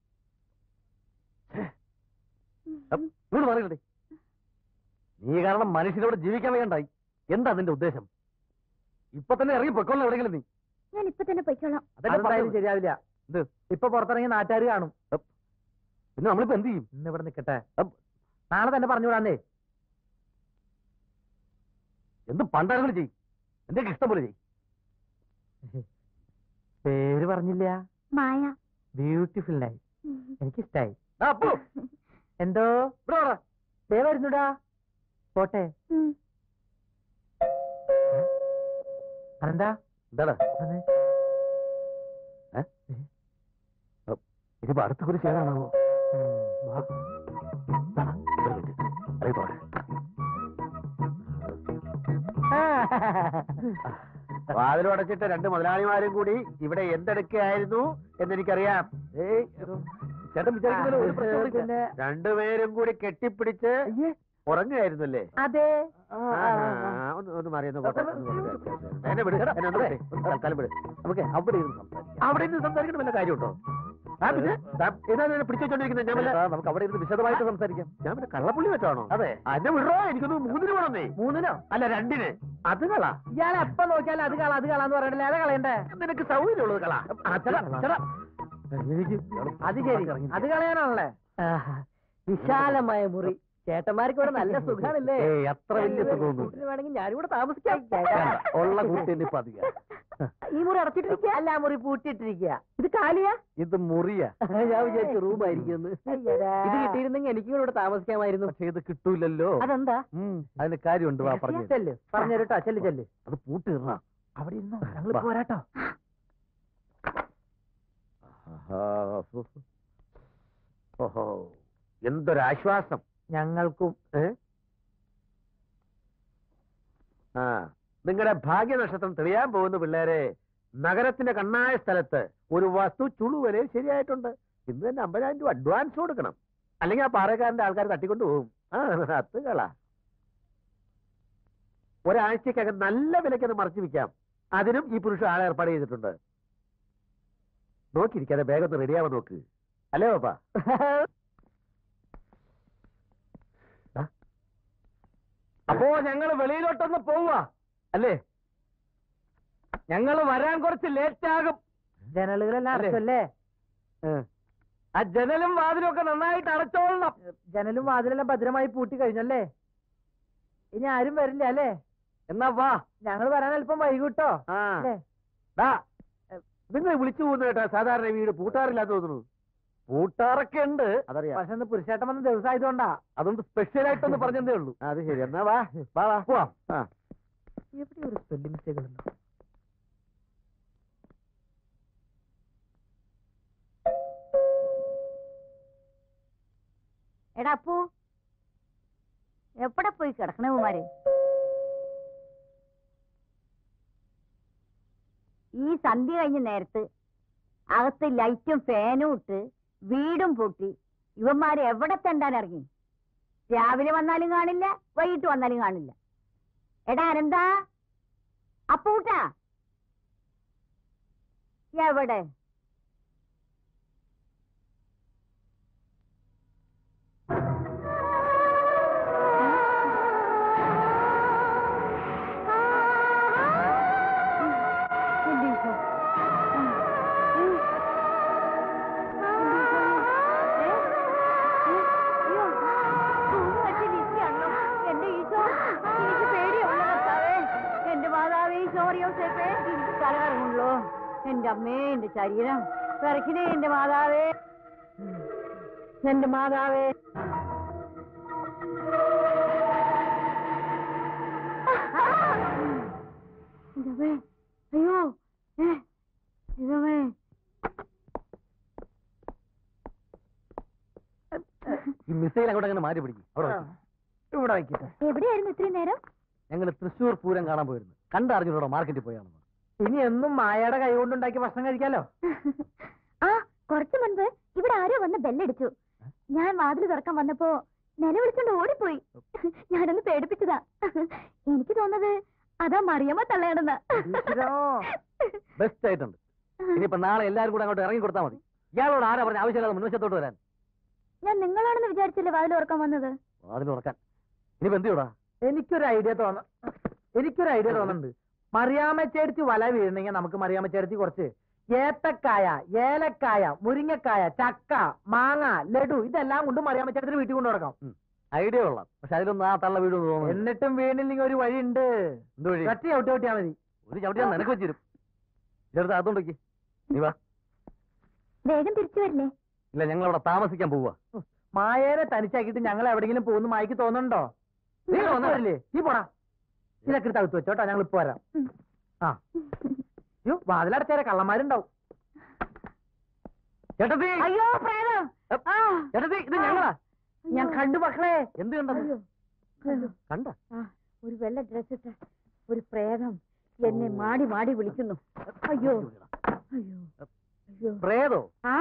ഛേ. അപ്പ് ഇങ്ങോട്ട് പറയണ്ടേ നീ കാരണം മനുഷ്യരോട് ജീവിക്കാൻ വേണ്ടായി എന്താ നിന്റെ ഉദ്ദേശം ഇപ്പൊ തന്നെ ഇറങ്ങി പൊക്കോളാം എവിടെയെങ്കിലും നീ ഞാൻ ഇപ്പൊ തന്നെ പൊയ്ക്കോളാം അതല്ലേ അതെന്തായാലും പറഞ്ഞത്? ശരിയാവില്ല എന്ത്? ഇപ്പൊ പുറത്തിറങ്ങി നാട്ടുകാർ കാണും പിന്നെ നമ്മളിപ്പോ എന്ത് ചെയ്യും ഇന്ന് ഇവിടെ നിക്കട്ടെ അപ്പ് നാളെ തന്നെ പറഞ്ഞു വിടാന്നേ എന്ത് പണ്ടാരങ്ങൾ ചെയ്യും എന്റെ ഇഷ്ടം പോലെ ചെയ്യും പേര് പറഞ്ഞില്ല മായ ബ്യൂട്ടിഫുൾ നൈ എനിക്കിഷ്ടായി ആ, അപ്പു, എന്തോ ഇവിടെ വാടാ. ദേ വരുന്നുടാ പോട്ടെ ഉം. അതെന്താ എന്താടാ വന്നേ. ഇതിപ്പോ അടുത്ത ഒരു ചേരാണാവോ ഉം. അറിയത്തോടെ വാതിലടച്ചിട്ട് രണ്ട് മുതലാളിമാരും കൂടി ഇവിടെ എന്തെടുക്കുകയായിരുന്നു എന്നെനിക്കറിയാം ഏയ് ചേട്ടൻ വിചാരിക്കുന്നല്ലോ ഒരു പ്രശ്നവും ഇല്ല. പിന്നെ രണ്ടുപേരും കൂടി കെട്ടിപ്പിടിച്ച് അയ്യേ, ഉറങ്ങുകയായിരുന്നല്ലേ അതെ ആഹാ, ഒന്ന് ഒന്ന് മാറിയൊന്ന് പോട്ടെ. എന്നെ വിട് എന്നെ ഒന്ന് വിട്. ഒന്ന് തൽക്കാലം വിട് നമുക്ക് അവിടെ ഇരുന്ന് സംസാരിക്കാം അവിടെ നിന്ന് സംസാരിക്കണം വല്ല കാര്യമുണ്ടോ ആ, പിന്നെ താൻ ഏതാണ് എന്നെ പിടിച്ചോണ്ടിരിക്കുന്നത് ഞാൻ വല്ല ആ, നമുക്ക് അവിടെ ഇരുന്ന് വിശദമായിട്ട് സംസാരിക്കാം ഞാൻ പിന്നെ കള്ളപ്പുള്ളി വെച്ചാണോ അതെ അന്നെ വിടറോ എനിക്കൊന്ന് മൂന്നിന് വേണമെന്നേ മൂന്നിനോ അല്ല രണ്ടിന് അത് കള ഇയാൾ എപ്പ നോക്കിയാലും അത് കള അത് കളാന്ന് പറയണ്ടല്ലേ അതാ കളയണ്ടേ നിനക്ക് സൗകര്യമുള്ളത് കള ആ, ചേട്ടാ, ചേട്ടാ. എനിക്ക് അത് ശരി അത് കളയാനാണല്ലേ വിശാലമായ മുറി ചേട്ടന്മാർക്ക് ഇവിടെ നല്ല സുഖാണല്ലേ ഏയ് അത്ര വലിയ സുഖമൊന്നും കൂട്ടിന് വേണമെങ്കിൽ ഞാനിവിടെ താമസിക്കാം ഉള്ള കൂട്ടി എന്നെ പതിയ ഈ മുറി അടച്ചിട്ടിരിക്കുക അല്ല ആ മുറി പൂട്ടിയിട്ടിരിക്കുക ഇത് കാലിയാ ഇത് മുറിയ ഞാൻ വിചാരിച്ചു റൂമായിരിക്കും ഇത് കിട്ടിയിരുന്നെങ്കിൽ എനിക്കും ഇവിടെ താമസിക്കാമായിരുന്നു പക്ഷെ ഇത് കിട്ടൂലല്ലോ അതെന്താ ഉം, അതിന് കാര്യമുണ്ട് വാ പറഞ്ഞു ചെല്ല് പറഞ്ഞു തരട്ടോ ചെല്ല് ചെല്ല് അത് പൂട്ടിടണ അവിടെ ഇരുന്നോ ഞങ്ങൾ പോരാട്ടോ ഓഹോ എന്തൊരാശ്വാസം ഞങ്ങൾക്കും ഏ ആ നിങ്ങളുടെ ഭാഗ്യനക്ഷത്രം തെളിയാൻ പോകുന്ന പിള്ളേരെ നഗരത്തിന്റെ കണ്ണായ സ്ഥലത്ത് ഒരു വസ്തു ചുളുവരെ ശരിയായിട്ടുണ്ട് ഇന്ന് തന്നെ അമ്പതിനായിരം രൂപ അഡ്വാൻസ് കൊടുക്കണം അല്ലെങ്കിൽ ആ പാറക്കാരന്റെ ആൾക്കാർ തട്ടിക്കൊണ്ട് പോകും ആ അത് കള ഒരാഴ്ചക്കകം നല്ല വിലയ്ക്കത് മറച്ചു വിൽക്കാം അതിനും ഈ പുരുഷൻ ആളെ ഏർപ്പാട് ചെയ്തിട്ടുണ്ട് നോക്കിയിരിക്കാതെ വേഗം ഒന്ന് റെഡിയാവാൻ നോക്ക് അല്ലേ പാപ്പാ അപ്പോ ഞങ്ങള് വെളിയിലോട്ടൊന്ന് പോവാ അല്ലേ ഞങ്ങള് വരാൻ കുറച്ച് ലേറ്റ് ആകും ജനലുകളെല്ലാം അല്ലേ? അടച്ചല്ലേ ആ ജനലും വാതിലും ഒക്കെ നന്നായിട്ട് അടച്ചോളണം ജനലും വാതിലെല്ലാം ഭദ്രമായി പൂട്ടി കഴിഞ്ഞല്ലേ ഇനി ആരും വരില്ല അല്ലേ എന്നാ വാ ഞങ്ങൾ വരാൻ അല്പം വൈകിട്ടോ ആ അല്ലേ ദാ, നിങ്ങൾ വിളിച്ചു പോകുന്ന കേട്ടാ സാധാരണ വീട് പൂട്ടാറില്ലാന്ന് തോന്നുന്നു കൂട്ടാറൊക്കെ ഉണ്ട് അതറിയാം പക്ഷെ ഇന്ന് പുരുഷേട്ടൻ വന്ന ദിവസമായതുകൊണ്ടാ അതുകൊണ്ട് സ്പെഷ്യൽ ആയിട്ടൊന്ന് പറഞ്ഞതേ ഉള്ളൂ അത് ശരി എന്നാ വാ വാ വാ പോവാം ആ എവിടെ ഒരു സ്പെല്ലിംഗ് മിസ്റ്റേക്ക് ഉണ്ടോ എടാ അപ്പു എവിടെ പോയി കിടക്കണേ കുമാര് ഈ സന്ധ്യ കഴിഞ്ഞ നേരത്ത് അകത്ത് ലൈറ്റും ഫാനും ഇട്ട് വീടും പൂട്ടി ഇവന്മാര് എവിടെ തെണ്ടാൻ ഇറങ്ങി രാവിലെ വന്നാലും കാണില്ല വൈകിട്ട് വന്നാലും കാണില്ല എടാ അനന്താ അപ്പൂട്ടാ എവിടെ എന്റെ ഈശോ. ഏ? ഏ? അയ്യോ. തൂങ്ങി വെച്ച് നിൽക്കുകയാണല്ലോ. എന്റെ ഈശോ, എനിക്ക് പേടിയുള്ള കർത്താവേ. എന്റെ മാതാവേ സോറിയോസേപ്പേ തല കറങ്ങുള്ളൂ എന്റെ അമ്മേ എന്റെ ശരീരം വിറക്കിനെ എന്റെ മാതാവേ എന്റെ മാതാവേ എന്റെ അമ്മേ. അയ്യോ ഏ, ദൈവമേ ഈ മിസൈൽ അങ്ങോട്ട് അങ്ങനെ മാറ്റി പിടിക്കും അവിടെ ആ, ഇവിടെ വയ്ക്കട്ടെ എവിടെയായിരുന്നു ഇത്രയും നേരം ഞങ്ങൾ തൃശ്ശൂർ പൂരം കാണാൻ പോയിരുന്നു കണ്ടറിഞ്ഞൂടോ മാർക്കറ്റിൽ പോയാണെന്ന് ഇനി എന്നും മായയുടെ കൈ കൊണ്ടുണ്ടാക്കിയ ഭക്ഷണം കഴിക്കാലോ ആ കുറച്ചു മുൻപ് ഇവിടെ ആരോ വന്ന് ബെല്ലടിച്ചു ഞാൻ വാതിൽ തുറക്കാൻ വന്നപ്പോ നിലവിളിച്ചോണ്ട് ഓടിപ്പോയി ഞാനൊന്ന് പേടിപ്പിച്ചതാ എനിക്ക് തോന്നുന്നത് അതാ മറിയമ്മ തള്ളയാണെന്ന് ഈശ്വരാ. ബെസ്റ്റ് ആയിട്ടുണ്ട് ഇനിയിപ്പോ നാളെ എല്ലാവരും കൂടെ അങ്ങോട്ട് ഇറങ്ങി കൊടുത്താൽ മതി ഇയാളോട് ആരാ പറഞ്ഞ ആവശ്യമില്ലാതെ മുൻവശത്തോട്ട് വരാൻ ഞാൻ നിങ്ങളാണെന്ന് വിചാരിച്ചില്ലേ വാതിൽ തുറക്കാൻ വന്നത് അതിൽ ഉറക്കാൻ ഇനിയിപ്പോ എന്ത് ചെയ്യൂടാ എനിക്കൊരു ഐഡിയ തോന്ന എനിക്കൊരു ഐഡിയ തോന്നുന്നുണ്ട് മറിയാമ്മച്ചേർത്തി വല വീഴണമെങ്കിൽ നമുക്ക് മറിയാമ്മച്ചേർത്തി കുറച്ച് ഏത്തക്കായ ഏലക്കായ മുരിങ്ങക്കായ ചക്ക മാങ്ങ ലഡു ഇതെല്ലാം കൊണ്ട് മറിയാമ്മച്ചേർത്തി വീട്ടിൽ കൊണ്ടു നടക്കാം ഐഡിയ കൊള്ളാം പക്ഷെ അതിലൊന്നും ആ തള്ള വീട് തോന്നുന്നു എന്നിട്ടും വീണില്ലെങ്കിൽ ഒരു വഴി ഉണ്ട് എന്ത് വഴി കട്ടി ചവിട്ടി ചവിട്ടിയാ മതി ഒരു ചവിട്ടി ഞാൻ നിനക്ക് വെച്ചിരും ഇതെടുത്ത് അതുകൊണ്ടേക്ക് നീ വാ വേഗം തിരിച്ചു വരില്ലേ ഇല്ല ഞങ്ങൾ അവിടെ താമസിക്കാൻ പോവാ മായേനെ തനിച്ചാക്കിയിട്ട് ഞങ്ങൾ എവിടെങ്കിലും പോകുന്ന മായ്ക്ക് തോന്നുന്നുണ്ടോ നീ നീ വന്നോ? വരില്ലേ നീ പോടാ ഇതൊക്കെ എടുത്ത് അകത്ത് വെച്ചോട്ടോ ഞങ്ങൾ ഇപ്പൊ വരാം ഉം. ആ യോ വാതിലടച്ചേരെ കള്ളന്മാരുണ്ടാവും ചേട്ടത്തി അയ്യോ പ്രേതം ആ ചേട്ടത്തി ഇത് ഞങ്ങളാ ഞാൻ കണ്ടു മക്കളെ എന്ത് കണ്ടത് അയ്യോ. അയ്യോ. കണ്ട ആ, ഒരു വെള്ള ഡ്രസ് ഇട്ട ഒരു പ്രേതം എന്നെ മാടി മാടി വിളിക്കുന്നു അയ്യോ അയ്യോ അയ്യോ പ്രേതോ ആ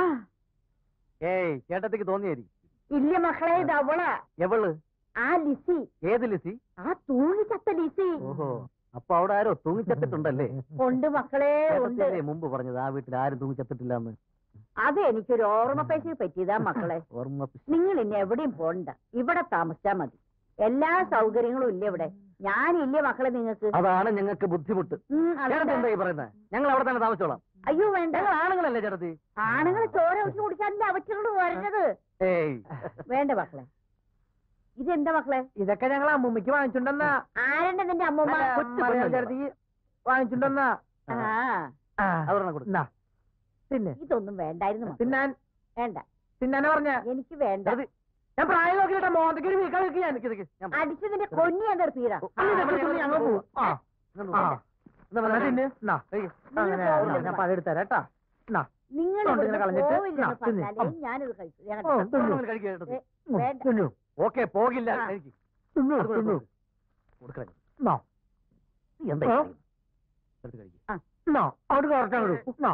ഏയ് ചേട്ടത്തിക്ക് തോന്നിയായിരിക്കും ഇല്ല മക്കളെ ഇത് അവളാ എവള് ആ ലിസി ഏത് ലിസി ആ തൂങ്ങിച്ചത്ത ലിസി ഓഹോ അപ്പൊ അവിടെ ആരോ തൂങ്ങിച്ചത്തിട്ടുണ്ടല്ലേ ഉണ്ട് മക്കളെ ഉണ്ട് ചേട്ടത്തിയല്ലേ മുമ്പ് പറഞ്ഞത് ആ വീട്ടിൽ ആരും തൂങ്ങിച്ചത്തിട്ടില്ല എന്ന് അത് എനിക്കൊരു ഓർമ്മപ്പേശ പറ്റിയതാ മക്കളെ ഓർമ്മ നിങ്ങൾ ഇനി എവിടെയും പോണ്ട ഇവിടെ താമസിച്ചാ മതി എല്ലാ സൗകര്യങ്ങളും ഇല്ല ഇവിടെ ഞാനില്ലേ മക്കളെ നിങ്ങൾക്ക് അതാണ് ഞങ്ങൾക്ക് ബുദ്ധിമുട്ട് ഉം, ചേട്ടത്തി അതുകൊണ്ടാ. എന്താ ഈ പറയുന്നത് ഞങ്ങൾ അവിടെ തന്നെ താമസിച്ചോളാം അയ്യോ വേണ്ട ഞങ്ങൾ ആണുങ്ങളല്ലേ ചേട്ടത്തി ആണുങ്ങൾ ചോര ഒഴിച്ച് കുടിക്കാൻ്റെ അവറ്റകളോട് വരണത് ഏയ് വേണ്ട മക്കളെ ഇതെന്താ മക്കളെ ഇതൊക്കെ ഞങ്ങൾ അമ്മൂമ്മയ്ക്ക് വാങ്ങിച്ചുണ്ടെന്നാ ആരണ്ട നിന്റെ അമ്മൂമ്മ ചേർത്തിക്ക് വാങ്ങിച്ചുണ്ടെന്നാ ആ ആ, അതൊരെണ്ണം കൊടുക്ക്. എന്നാ. പിന്നെ ഇതൊന്നും വേണ്ടായിരുന്നു മക്കളെ. തിന്നാൻ വേണ്ട തിന്നാനെ പറഞ്ഞ എനിക്ക് വേണ്ട ചേട്ടത്തി, ഞാൻ പ്രായം നോക്കിയിട്ടാ മോന്തയ്ക്ക് ഒരു വീക്ക വീക്ക് ഞാൻ നിക്ക് നിക്ക്. ഞാൻ അടിച്ചതിന്റെ കൊന്നി ഞാൻ തീർപ്പീരാ ഞങ്ങൾ പോവും ആ ഇങ്ങോട്ട് ആ വാ. എന്നാ എന്നാ പറഞ്ഞേ? തിന്ന് എന്നാ കഴിക്ക്. അങ്ങനെ പോവില്ല, ഞാൻ പതെടുത്ത് തരാം കേട്ടാ എന്നാ നിങ്ങൾ കൊണ്ട് ഇങ്ങനെ കളഞ്ഞിട്ട് പോവില്ലെന്ന് ആ, തിന്ന്. പറഞ്ഞാലേ ഞാനിത് കഴിച്ചു ഞാൻ ഓ, കണ്ടോ? തിന്നു. ഒന്ന് കഴിക്ക് ചേട്ടത്തി. ഉം, വേണ്ട. തിന്നു ഓക്കെ പോകില്ല ആ. കഴിക്ക്. തിന്നു അത് കൊടുക്ക്, തിന്നു കൊടുക്ക്. കൊടുക്കണം. എന്നാ നീ എന്താ ഈ ആ. ചെയ്യുന്നത്? എടുത്ത് കഴിക്ക്. എന്നാ അവിടെ കുറച്ചാൽ വിടും എന്നാ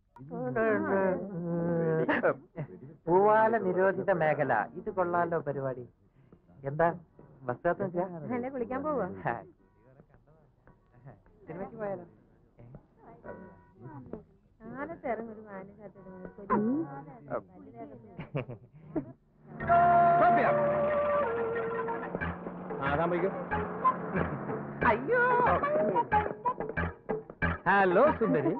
പൂവാല നിരോധിത മേഖല ഇത് കൊള്ളാലോ പരിപാടി എന്താ ബസ് അല്ലെ കുളിക്കാൻ പോവാ സിനിമയ്ക്ക് പോയാലോ കാലത്ത് ഇറങ്ങും ഒരു മാനും അയ്യോ ഹലോ സുന്ദരി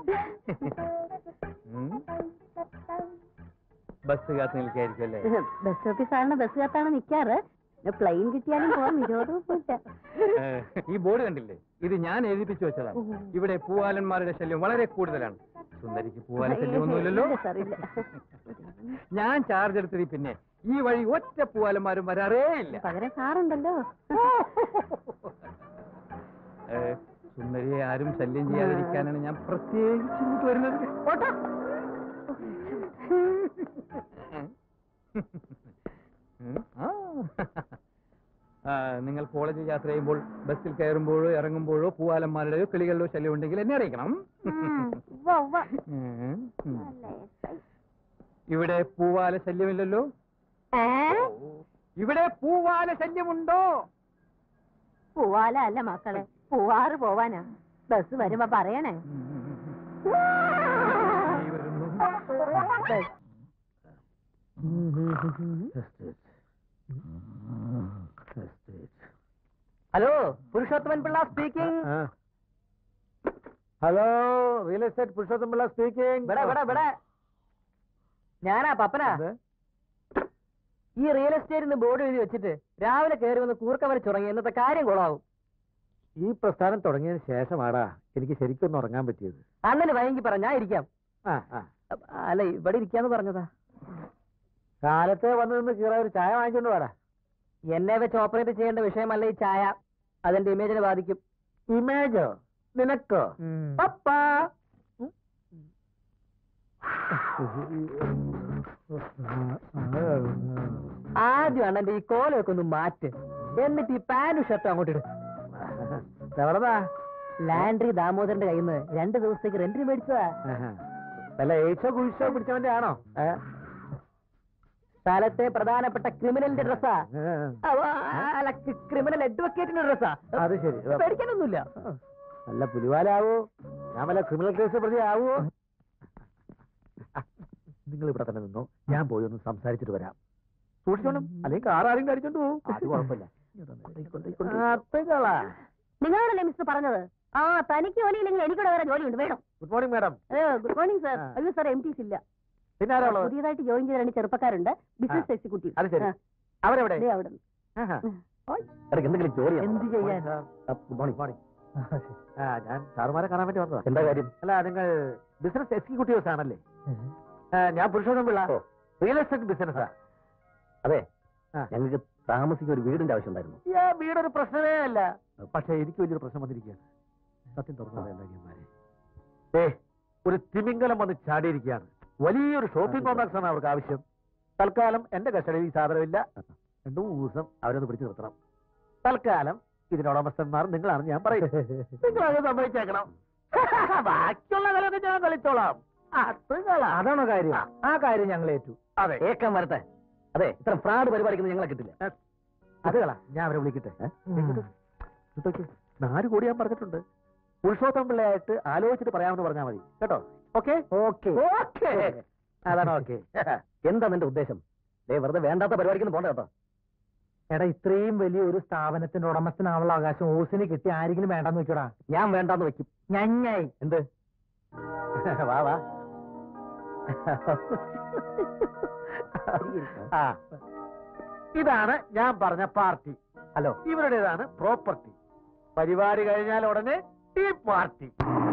ബസ് കാത്ത് നിൽക്കായിരിക്കും അല്ലേ ബസ് സ്റ്റോപ്പിൽ ബസ് കാത്താണ് നിക്കാറ് പ്ലെയിൻ കിട്ടിയാലും പോവാൻ വിരോധമൊന്നുമില്ല ഈ ബോർഡ് കണ്ടില്ലേ ഇത് ഞാൻ എഴുതിപ്പിച്ചു വെച്ചതാണ് ഇവിടെ പൂവാലന്മാരുടെ ശല്യം വളരെ കൂടുതലാണ് സുന്ദരിക്ക് പൂവാല ശല്യമൊന്നുമില്ലല്ലോ ഇല്ല സാർ, ഇല്ല. ഞാൻ ചാർജ് എടുത്തതി പിന്നെ ഈ വഴി ഒറ്റ പൂവാലന്മാരും വരാറേ ഇല്ല പകരം സാറുണ്ടല്ലോ ഏ, സുന്ദരിയെ ആരും ശല്യം ചെയ്യാതിരിക്കാനാണ് ഞാൻ പ്രത്യേകിച്ച് ഇങ്ങോട്ട് വരുന്നത് ഓട്ടോ ഉം, ആ. ആ, നിങ്ങൾ കോളേജ് യാത്ര ചെയ്യുമ്പോൾ ബസ്സിൽ കയറുമ്പോഴോ ഇറങ്ങുമ്പോഴോ പൂവാലന്മാരുടെയോ കിളികളുടെയോ ശല്യം ഉണ്ടെങ്കിൽ എന്നെ അറിയിക്കണം ഉവ്വ, ഉവ്വ. ഉം, ഉം. അല്ലേ? ഇവിടെ പൂവാല ശല്യമില്ലല്ലോ ഏ? ഇവിടെ പൂവാല ശല്യമുണ്ടോ പൂവാല അല്ല മക്കളെ പൂവാറ് പോവാനാ ബസ് വരുമ്പോ പറയണേ ഈ വരുന്നു bus hello Purushothaman Pillai speaking hello real estate Purushotham Pillai speaking ഇവിടെ ഇവിടെ ഇവിടെ ഞാനാ പപ്പനാ ഈ റിയൽ എസ്റ്റേറ്റ് ബോർഡ് എഴുതി വെച്ചിട്ട് രാവിലെ കയറി വന്ന് കൂർക്ക വരച്ച് തുടങ്ങി ഇന്നത്തെ കാര്യം കൊളാവും ഈ പ്രസ്ഥാനം തുടങ്ങിയതിന് ശേഷമാടാ എനിക്ക് ശരിക്കൊന്ന് ഉറങ്ങാൻ പറ്റിയത് അണ്ണന് വൈകി പറ ഞാൻ ഇരിക്കാം ആ ആ അല്ല ഇവിടെ ഇരിക്കാന്ന് പറഞ്ഞതാ കാലത്തെ വന്നു നിന്ന് കീറ ഒരു ചായ വാങ്ങിച്ചോണ്ട് വാടാ എന്നെ വെച്ച് ഓപ്പറേറ്റ് ചെയ്യേണ്ട വിഷയമല്ല ഈ ചായ അതെന്റെ ഇമേജിനെ ബാധിക്കും ഇമേജോ നിനക്കോ പപ്പാ ആ ആദ്യം അണ്ണന്റെ ഈ കോലമൊക്കെ ഒന്ന് മാറ്റ് എന്നിട്ട് ഈ പാന്റും ഷർട്ടും അങ്ങോട്ട് ഇടും എവിടെതാ ലാൻഡ്രി ദാമോദരന്റെ കയ്യിൽ നിന്ന് രണ്ട് ദിവസത്തേക്ക് റെന്റിന് മേടിച്ചതാ വല്ല എയ്ച്ചോ കുഴിച്ചോ പിടിച്ചവന്റെ ആണോ സ്ഥലത്തെ പ്രധാനപ്പെട്ട ക്രിമിനലിന്റെ ഡ്രസ്സാ അല്ല ക്രിമിനൽ അഡ്വക്കേറ്റിന്റെ ഡ്രസ്സാ അത് ശരി പേടിക്കാനൊന്നുമില്ല നല്ല പുലിവാലാവോ ഞാൻ വല്ല ക്രിമിനൽ കേസ് പ്രതി ആവോ നിങ്ങൾ ഇവിടെ തന്നെ നിന്നോ ഞാൻ പോയി ഒന്ന് സംസാരിച്ചിട്ട് വരാം സൂക്ഷിച്ചോണം അല്ലെങ്കിൽ കാർ ആരും കടിച്ചോണ്ട് പോകും അത് കുഴപ്പമില്ല അത്തകളാ നിങ്ങളോടല്ലേ മിസ്റ്റർ പറഞ്ഞത് ആ തനിക്ക് ജോലിയില്ലെങ്കിൽ എനിക്കൂടെ വേറെ ജോലിയുണ്ട് വേണം good morning madam good morning sir ആ. അയ്യോ സാർ എം ടിസ് ഇല്ല പിന്നെ ആരാ ഉള്ളത് പുതിയതായിട്ട് ജോയിൻ ചെയ്ത രണ്ട് ചെറുപ്പക്കാരുണ്ട് ബിസിനസ് എക്സിക്യൂട്ടീവ് അത് ശരി അവരെവിടെ അവിടെ ആഹാ. എന്തെങ്കിലും ജോലി എന്ത് ചെയ്യാൻ ഗുഡ് മോർണിംഗ് മോർണിംഗ് ആ ഞാൻ സാറുമാരെ കാണാൻ വേണ്ടി വന്നതാ എന്താ കാര്യം അല്ല നിങ്ങൾ ബിസിനസ് എക്സിക്യൂട്ടീവ്സ് ആണല്ലേ ആ, ഞാൻ പുരുഷോത്തം പിള്ള റിയൽ എസ്റ്റേറ്റ് ബിസിനസ്സാ അതെ ആ. ഞങ്ങൾക്ക് താമസിക്കാൻ ഒരു വീടിന്റെ ആവശ്യം ഉണ്ടായിരുന്നു ഈ വീടൊരു പ്രശ്നമേ അല്ല പക്ഷെ എനിക്ക് വലിയൊരു പ്രശ്നം വന്നിരിക്കുകയാണ് സത്യം തുറന്നു പറയാന്മാരെ ഏ ഒരു തിമിംഗലം വന്ന് ചാടിയിരിക്കുകയാണ് വലിയൊരു ഷോപ്പിംഗ് കോംപ്ലക്സ് ആണ് അവർക്ക് ആവശ്യം തൽക്കാലം എന്റെ കസ്റ്റഡിയിൽ ഈ സാധനമില്ല രണ്ടു മൂന്ന് ദിവസം അവരൊന്ന് പിടിച്ചു നിർത്തണം തൽക്കാലം ഇതിന്റെ ഉടമസ്ഥന്മാർ നിങ്ങളാണ് ഞാൻ പറയുന്നത് നിങ്ങൾ അത് സമ്മതിച്ചേക്കണം ബാക്കിയുള്ള കളിയൊക്കെ ഞാൻ കളിച്ചോളാം അത് കളാ. അതാണോ കാര്യം ആ കാര്യം ഞങ്ങൾ ഏറ്റു അതെ ഏക്കാൻ വരട്ടെ അതെ ഇത്ര ഫ്രാഡ് പരിപാടിക്കുന്നത് ഞങ്ങളെ കിട്ടില്ല അത് കളാ ഞാൻ അവരെ വിളിക്കട്ടെ ഉം. ഇതൊക്കെ നാല് കോടി ഞാൻ പറഞ്ഞിട്ടുണ്ട് പുരുഷോത്തം പിള്ളയായിട്ട് ആലോചിച്ചിട്ട് പറയാമെന്ന് പറഞ്ഞാൽ മതി കേട്ടോ ഓക്കെ ഓക്കെ ഓക്കെ അതാണ് ഓക്കെ എന്താ നിന്റെ ഉദ്ദേശം ദേ വെറുതെ വേണ്ടാത്ത പരിപാടിക്കൊന്നും പോണ്ട കേട്ടോ എടാ ഇത്രയും വലിയ ഒരു സ്ഥാപനത്തിന്റെ ഉടമസ്ഥനാവുള്ള അവകാശം ഓസിന് കിട്ടി ആരെങ്കിലും വേണ്ടെന്ന് വെക്കടാ ഞാൻ വേണ്ടാന്ന് വെക്കും ഞഞ്ഞായി എന്ത് വാ വാ ആ ഇതാണ് ഞാൻ പറഞ്ഞ പാർട്ടി ഹലോ ഇവരുടേതാണ് പ്രോപ്പർട്ടി പരിപാടി കഴിഞ്ഞാൽ ഉടനെ ടീ പാർട്ടി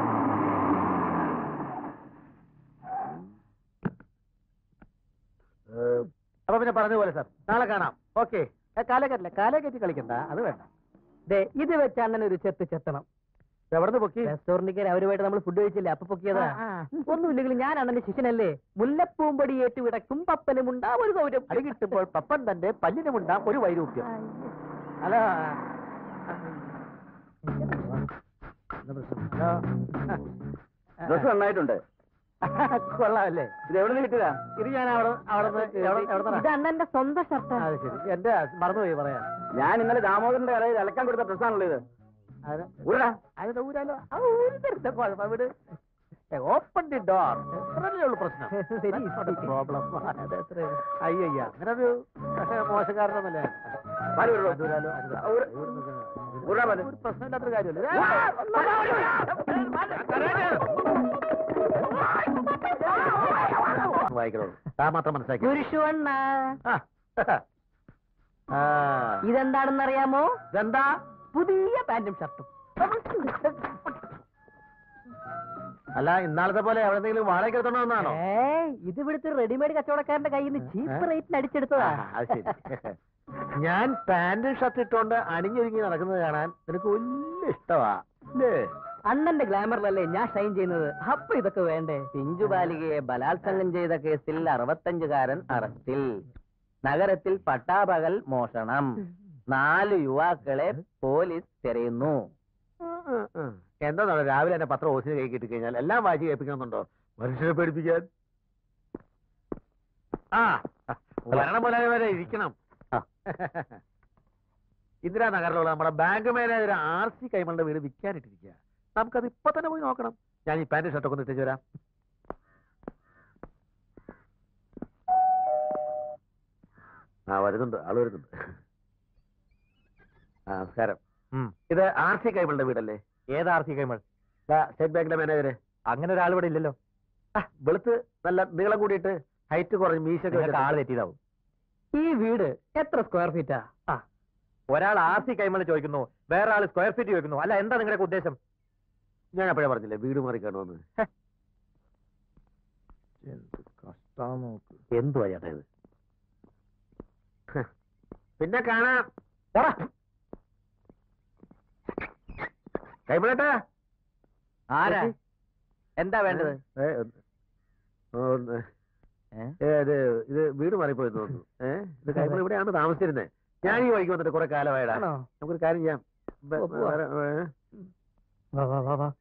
അപ്പൊ പിന്നെ പറഞ്ഞതുപോലെ സാർ നാളെ കാണാം ഓക്കെ കാലക്കറ്റില്ല കാലക്കറ്റി കളിക്കണ്ട അത് വേണ്ട ദേ ഇത് വെച്ച് അണ്ണൻ ഒരു ചെത്ത് ചെത്തണം എവിടുന്ന് പൊക്കി റെസ്റ്റോറന്റിൽ അവരുമായിട്ട് നമ്മൾ ഫുഡ് കഴിച്ചില്ലേ അപ്പൊ പൊക്കിയതാ ഒന്നുമില്ലെങ്കിലും ഞാൻ അണ്ണന്റെ ശിഷ്യനല്ലേ മുല്ലപ്പൂമ്പടി ഏറ്റു വിടക്കും പപ്പനും ഉണ്ടാവും ഒരു സൗരം അടി കിട്ടുമ്പോൾ പപ്പൻ തന്റെ പല്ലിനുമുണ്ടാം ഒരു വൈരൂപ്യം ഹലോ ഡ്രസ് നന്നായിട്ടുണ്ട് കൊള്ളാമല്ലേ ഇത് എവിടെ നിന്ന് കിട്ടിയതാ ഇത് ഞാൻ അവിടെ അവിടെ എവിടെ ഇത് അണ്ണന്റെ സ്വന്തം ഷർട്ടാ അത് ശരി എന്റെ മറന്നുപോയി പറയാൻ ഞാൻ ഇന്നലെ ദാമോദരന്റെ കടയിൽ അലക്കാൻ കൊടുത്ത ഡ്രസ്സാണല്ലോ ഇത് അതിന് ഊരടാ അതിന് ഊരാലോ ആ ഊരിന്റെ കുഴപ്പം വിട് ഓപ്പൺ ദി ഡോർ അത്രയല്ലേ ഉള്ളൂ പ്രശ്നം ശരി, ശരി. പ്രോബ്ലം അയ്യയ്യ അങ്ങനെ ഒരു മോശക്കാരനൊന്നല്ല പാല് വിടണോ? ദൂരാലോ ഊര- ഊരാ പാല്. ഒരു പ്രശ്നമില്ലാത്തൊരു കാര്യമല്ലേ വായിക്കണോ താ മാത്രം മനസ്സിലാക്കി കുരിശു അണ്ണ ആ. ആ. ഇതെന്താണെന്ന് അറിയാമോ ഇതെന്താ പുതിയ പാന്റും ഷർട്ടും അല്ല ഇന്നാളത്തെ പോലെ എവിടെന്തെങ്കിലും വാടകയ്ക്ക് എടുത്തോണ്ട് വന്നാണോ ഏയ് ഇത് ഇവിടുത്തെ റെഡിമെയ്ഡ് കച്ചവടക്കാരന്റെ കയ്യിൽ നിന്ന് ചീപ്പ് റേറ്റിന് അടിച്ചെടുത്തതാ അത് ശരി ഞാൻ പാന്റും ഷർട്ട് ഇട്ടുകൊണ്ട് അണിഞ്ഞൊരുങ്ങി നടക്കുന്നത് കാണാൻ നിനക്ക് വലിയ ഇഷ്ടമാ അല്ലേ അണ്ണന്റെ ഗ്ലാമറിലല്ലേ ഞാൻ ഷൈൻ ചെയ്യുന്നത് അപ്പൊ ഇതൊക്കെ വേണ്ടേ പിഞ്ചു ബാലികയെ ബലാത്സംഗം ചെയ്ത കേസിൽ അറുപത്തഞ്ചുകാരൻ അറസ്റ്റിൽ നഗരത്തിൽ പട്ടാപകൽ മോഷണം നാല് യുവാക്കളെ പോലീസ് തിരയുന്നു എന്താ രാവിലെ എന്നെ പത്രം ഓസിന് കൈ കിട്ടി കഴിഞ്ഞാൽ എല്ലാം വായിച്ച് കേൾപ്പിക്കണമെന്നുണ്ടോ മനുഷ്യരെ പേടിപ്പിക്കാൻ ആ ഭരണ പോലെ വരെ ഇരിക്കണം ആ. ഇന്ദിരാ നഗറിലുള്ള നമ്മുടെ ബാങ്ക് മാനേജർ ആർ സി കൈമളുടെ വീട് വിൽക്കാനിട്ടിരിക്കുക നമുക്കത് ഇപ്പൊ തന്നെ പോയി നോക്കണം ഞാൻ ഈ പാന്റ് ഷർട്ടൊക്കെ ഒന്ന് ഇട്ടേച്ച് വരാം ആ വരുന്നുണ്ട് ആള് വരുന്നുണ്ട് ആ നമസ്കാരം ഇത് ആർ സി കൈമളുടെ വീടല്ലേ ഏത് ആർ സി കൈമൾ സ്റ്റേറ്റ് ബാങ്കിന്റെ മാനേജര് അങ്ങനെ ഒരാൾ ഇവിടെ ഇല്ലല്ലോ ആ, വെളുത്ത് നല്ല നീളം കൂടിയിട്ട് ഹൈറ്റ് കുറഞ്ഞ് മീശൊക്കെ നിങ്ങൾക്ക് ആള് വെച്ചിട്ട്. തെറ്റിയതാവും ഈ വീട് എത്ര സ്ക്വയർ ഫീറ്റാ ആ ഒരാൾ ആർ സി കൈമൾ ചോദിക്കുന്നു വേറെ ആൾ സ്ക്വയർ ഫീറ്റ് ചോദിക്കുന്നു അല്ല എന്താ നിങ്ങളുടെ ഉദ്ദേശം ഞാൻ അപ്പോഴേ പറഞ്ഞില്ലേ വീട് മാറി കാണുമെന്ന് എന്തുവാ ചേട്ടാ ഇത് പിന്നെ കാണാം കൈമളേട്ടാ ആരാ എന്താ വേണ്ടത് ഏ, ഒന്ന്, ഒന്ന്, ഏ? ഏ, ഇത് ഇത് വീട് മാറിപ്പോയി തോന്നുന്നു ഏഹ് ഇത് കൈമൾ ഇവിടെയാണ് താമസിച്ചിരുന്നത് ഞാൻ ഈ വഴിക്ക് വന്നിട്ട് കുറെ കാലമായിടാ ആണോ നമുക്കൊരു കാര്യം ചെയ്യാം ബ- ഓ, പോവാം. വേറെ, ഏ? വാ വാ വാ വാ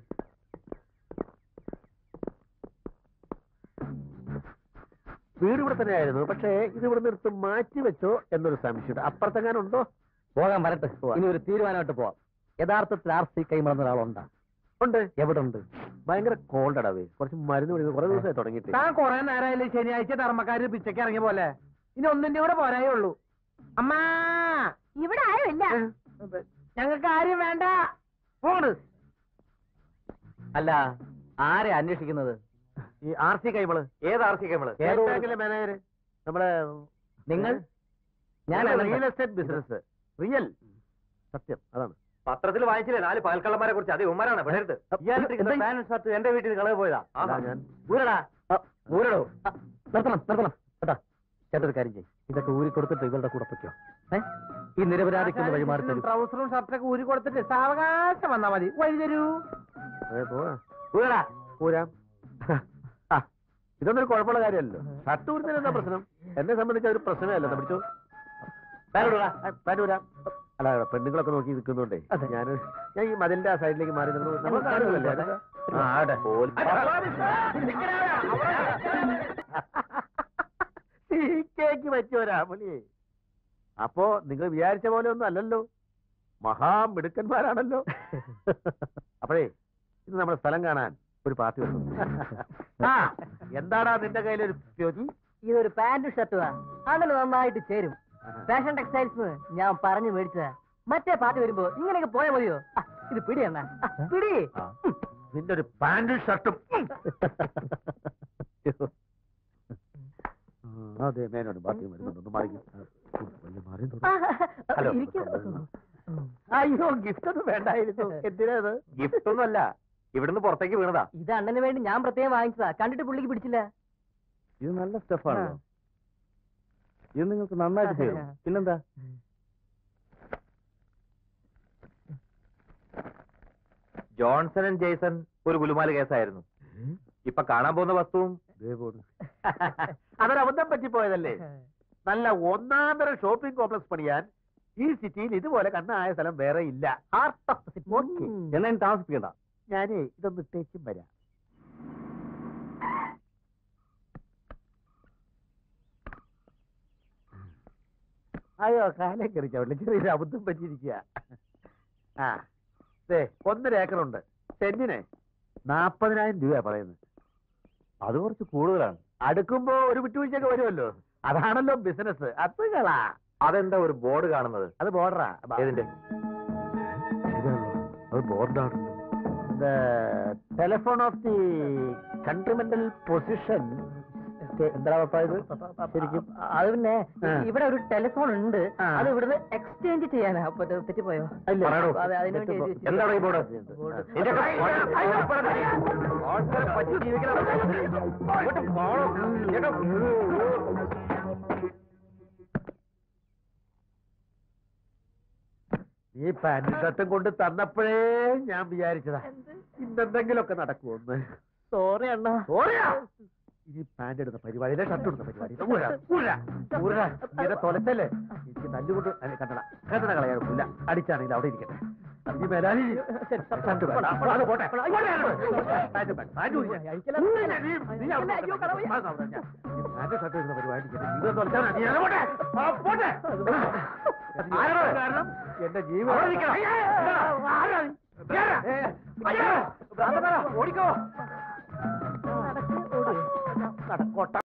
വീട് ഇവിടെ തന്നെയായിരുന്നു പക്ഷേ ഇത് ഇവിടെ നിർത്ത് മാറ്റി വെച്ചോ എന്നൊരു സംശയം അപ്പുറത്തെങ്ങാനുണ്ടോ പോകാൻ വരട്ടെ ഇനി ഒരു തീരുമാനമായിട്ട് പോവാം യഥാർത്ഥത്തിൽ ആർ സി കൈമളന്ന ഒരാളുണ്ടാ ഉണ്ട് എവിടെ ഉണ്ട് ഭയങ്കര കോൾഡ് അടാവേ കുറച്ച് മരുന്ന് കുടിക്കുന്നത് കുറെ ദിവസമായി തുടങ്ങിയിട്ട് താൻ കൊറേ നേരമായില്ലേ ശനിയാഴ്ച ധർമ്മക്കാര് പിച്ചയ്ക്ക് ഇറങ്ങിയ പോലെ ഇനി ഒന്നിന്റെ കൂടെ പോരായേ ഉള്ളൂ അമ്മാ ഇവിടെ ആരും ഇല്ല ഞങ്ങൾക്ക് ആരും വേണ്ട പോണ് അല്ല ആരെ അന്വേഷിക്കുന്നത് ഈ ആർ സി കൈമള് ഏത് ആർ സി കൈമള് സ്റ്റേറ്റ് ബാങ്കിലെ മാനേജർ നമ്മുടെ നിങ്ങൾ ഞാൻ റിയൽ എസ്റ്റേറ്റ് ബിസിനസ് റിയൽ സത്യം അതാണ് പത്രത്തിൽ വായിച്ചില്ലേ നാല് പകൽക്കള്ളന്മാരെ കുറിച്ച് അത് ഉമ്മരാണ് വിടരുത് പാനും ഷർട്ട് എന്റെ വീട്ടിൽ കളവ് പോയതാ അതാ ഞാൻ ഊരടാ ഊരടോ നിർത്തണം നിർത്തണം കേട്ടാ ചേട്ടൊരു കാര്യം ചെയ്യും ഇതൊക്കെ ഊരി കൊടുത്തിട്ട് ഇവരുടെ കൂടെ പൊയ്ക്കോ ഏ ഈ നിരപരാധിക്കുന്ന വഴിമാറി തരൂ ട്രൗസറും ഷർട്ടൊക്കെ ഊരി കൊടുത്തിട്ട് സാവകാശം വന്നാ മതി വഴി തരൂ അതെ പോവാ ഊരടാ ഊരാം ആ, ഇതൊന്നും ഒരു കുഴപ്പമുള്ള കാര്യമല്ലോ ഷർട്ട് ഊരുന്നതിന് എന്താ പ്രശ്നം എന്നെ സംബന്ധിച്ച് ഒരു പ്രശ്നമേ അല്ല പിടിച്ചു പാനൂടാ പാനൂരാം അല്ല പെണ്ണുങ്ങളൊക്കെ നോക്കി നിൽക്കുന്നുണ്ടേ അതെ. ഞാൻ ഞാൻ ഈ മതിലിന്റെ ആ സൈഡിലേക്ക് മാറി നിന്നു നമ്മൾ കാണുന്നില്ലേ അതൊക്കെ? ആ, ആടെ. കേക്ക് പറ്റിയവരാമലി അപ്പോ നിങ്ങൾ വിചാരിച്ച പോലെ ഒന്നും അല്ലല്ലോ മഹാമിടുക്കന്മാരാണല്ലോ അപ്പോഴേ ഇത് നമ്മുടെ സ്ഥലം കാണാൻ ഒരു പാർട്ടി വന്നു ആ എന്താടാ നിന്റെ കയ്യിലൊരു ജ്യോതി ഇതൊരു പാന്റും ഷർട്ടുവാ അതിന് നന്നായിട്ട് ചേരും ഫാഷൻ ടെക്സ്റ്റൈൽസ് ഞാൻ പറഞ്ഞു മേടിച്ചതാ മറ്റേ പാട്ട് വരുമ്പോ ഇങ്ങനെയൊക്കെ പോയാ മതിയോ ആ, ഇത് പിടി എന്നാ ആ, പിടി ആ, നിന്റെ ഒരു പാന്റും ഷർട്ടും അതെ മേനോട് ബാക്കി വരുന്നുണ്ട് മാറി മാറി ഹലോ ഇരിക്കൂ. അയ്യോ ഗിഫ്റ്റ് ഒന്നും വേണ്ടായിരുന്നു എന്തിനാ ഇത് ഗിഫ്റ്റ് ഒന്നുമല്ല ഇവിടുന്ന് പുറത്തേക്ക് വീണതാ ഇത് അണ്ണന് വേണ്ടി ഞാൻ പ്രത്യേകം വാങ്ങിച്ചതാ കണ്ടിട്ട് പുള്ളിക്ക് പിടിച്ചില്ല ഇത് നല്ല സ്റ്റഫാണല്ലോ ഇത് നിങ്ങൾക്ക് നന്നായിട്ട് ചെയ്യും പിന്നെന്താ ജോൺസൺ ആൻഡ് ജെയ്സൺ ഒരു ഗുലുമാല കേസായിരുന്നു ഇപ്പൊ കാണാൻ പോകുന്ന വസ്തുവും ദേ പോണു. അതൊരു അബദ്ധം പറ്റിപ്പോയതല്ലേ നല്ല ഒന്നാന്തര ഷോപ്പിംഗ് കോംപ്ലക്സ് പണിയാൻ ഈ സിറ്റിയിൽ ഇതുപോലെ കണ്ണായ സ്ഥലം വേറെ ഇല്ല ഓക്കേ. എന്നാ ഇനി താമസിപ്പിക്കണ്ട ഞാനേ ഇതൊന്ന് ഇട്ടേച്ചും വരാം അയ്യോ കാലം കറിച്ചവില്ല ചെറിയൊരു അബദ്ധം പറ്റിയിരിക്കുക ആ ദേ ഒന്നര ഏക്കറുണ്ട് സെന്റിന് നാപ്പതിനായിരം രൂപ പറയുന്നത് അത് കുറച്ച് കൂടുതലാണ് അടുക്കുമ്പോ ഒരു വിട്ടുവീഴ്ചയൊക്കെ വരുമല്ലോ അതാണല്ലോ ബിസിനസ് അത് കളാ അതെന്താ ഒരു ബോർഡ് കാണുന്നത് അത് ബോർഡറാ ഏതിന്റെ അത് ബോർഡാണ് telephone of the continental position എന്താ പപ്പാ ഇത് ശരിക്കും അത് പിന്നെ ആ. ഇവിടെ ഒരു ടെലിഫോൺ ഉണ്ട് ആ. അത് ഇവിടുന്ന് എക്സ്ചേഞ്ച് ചെയ്യാനാ അപ്പൊ ഇത് തെറ്റിപ്പോയോ ഇല്ല. പറയടോ. അതെ, അതിന് വേണ്ടി എഴുതി വെച്ചിരിക്കുന്നു. എന്താണ് ഈ ബോർഡ് ബോർഡ്. നീ പാന്റ് ഷർട്ടും കൊണ്ട് തന്നപ്പോഴേ ഞാൻ വിചാരിച്ചതാ ഇന്നെന്തെങ്കിലുമൊക്കെ നടക്കുമെന്ന് സോറി അണ്ണാ ഓറിയാ ഇനി പാന്റ് എടുത്ത പരിപാടി ഷർട്ട് എടുത്ത പരിപാടി ഊരാ, ഊരാ, ഊരാ. ഇങ്ങനെ തൊലച്ചല്ലേ എനിക്ക് തല്ലുകൊണ്ട് അതിനെ കണ്ടട കണ്ടട കളയാറില്ല അടിച്ചാണെങ്കിൽ അവിടെ ഇരിക്കട്ടെ ഇനി മേലാലി ഷർട്ട് വേണ്ട. അത് പോട്ടെ. പാന്റ് വേണ്ട. പാന്റ് ഊരി. ഊരില്ല, നീ- നീ അവിടെ നിൽക്കണ്ട. ആ, അവിടെ ഞാൻ. ഈ പാന്റ് ഷർട്ട് ഇടുന്ന പരിപാടി ഇരിക്കട്ടെ. ഇത് തൊലച്ചാൽ മതി. ഞാൻ പോട്ടെ. ആ, പോട്ടെ. ആരാണ് കാരണം എന്റെ ജീവിതം ഓടിക്കോ നടക്കോട്ട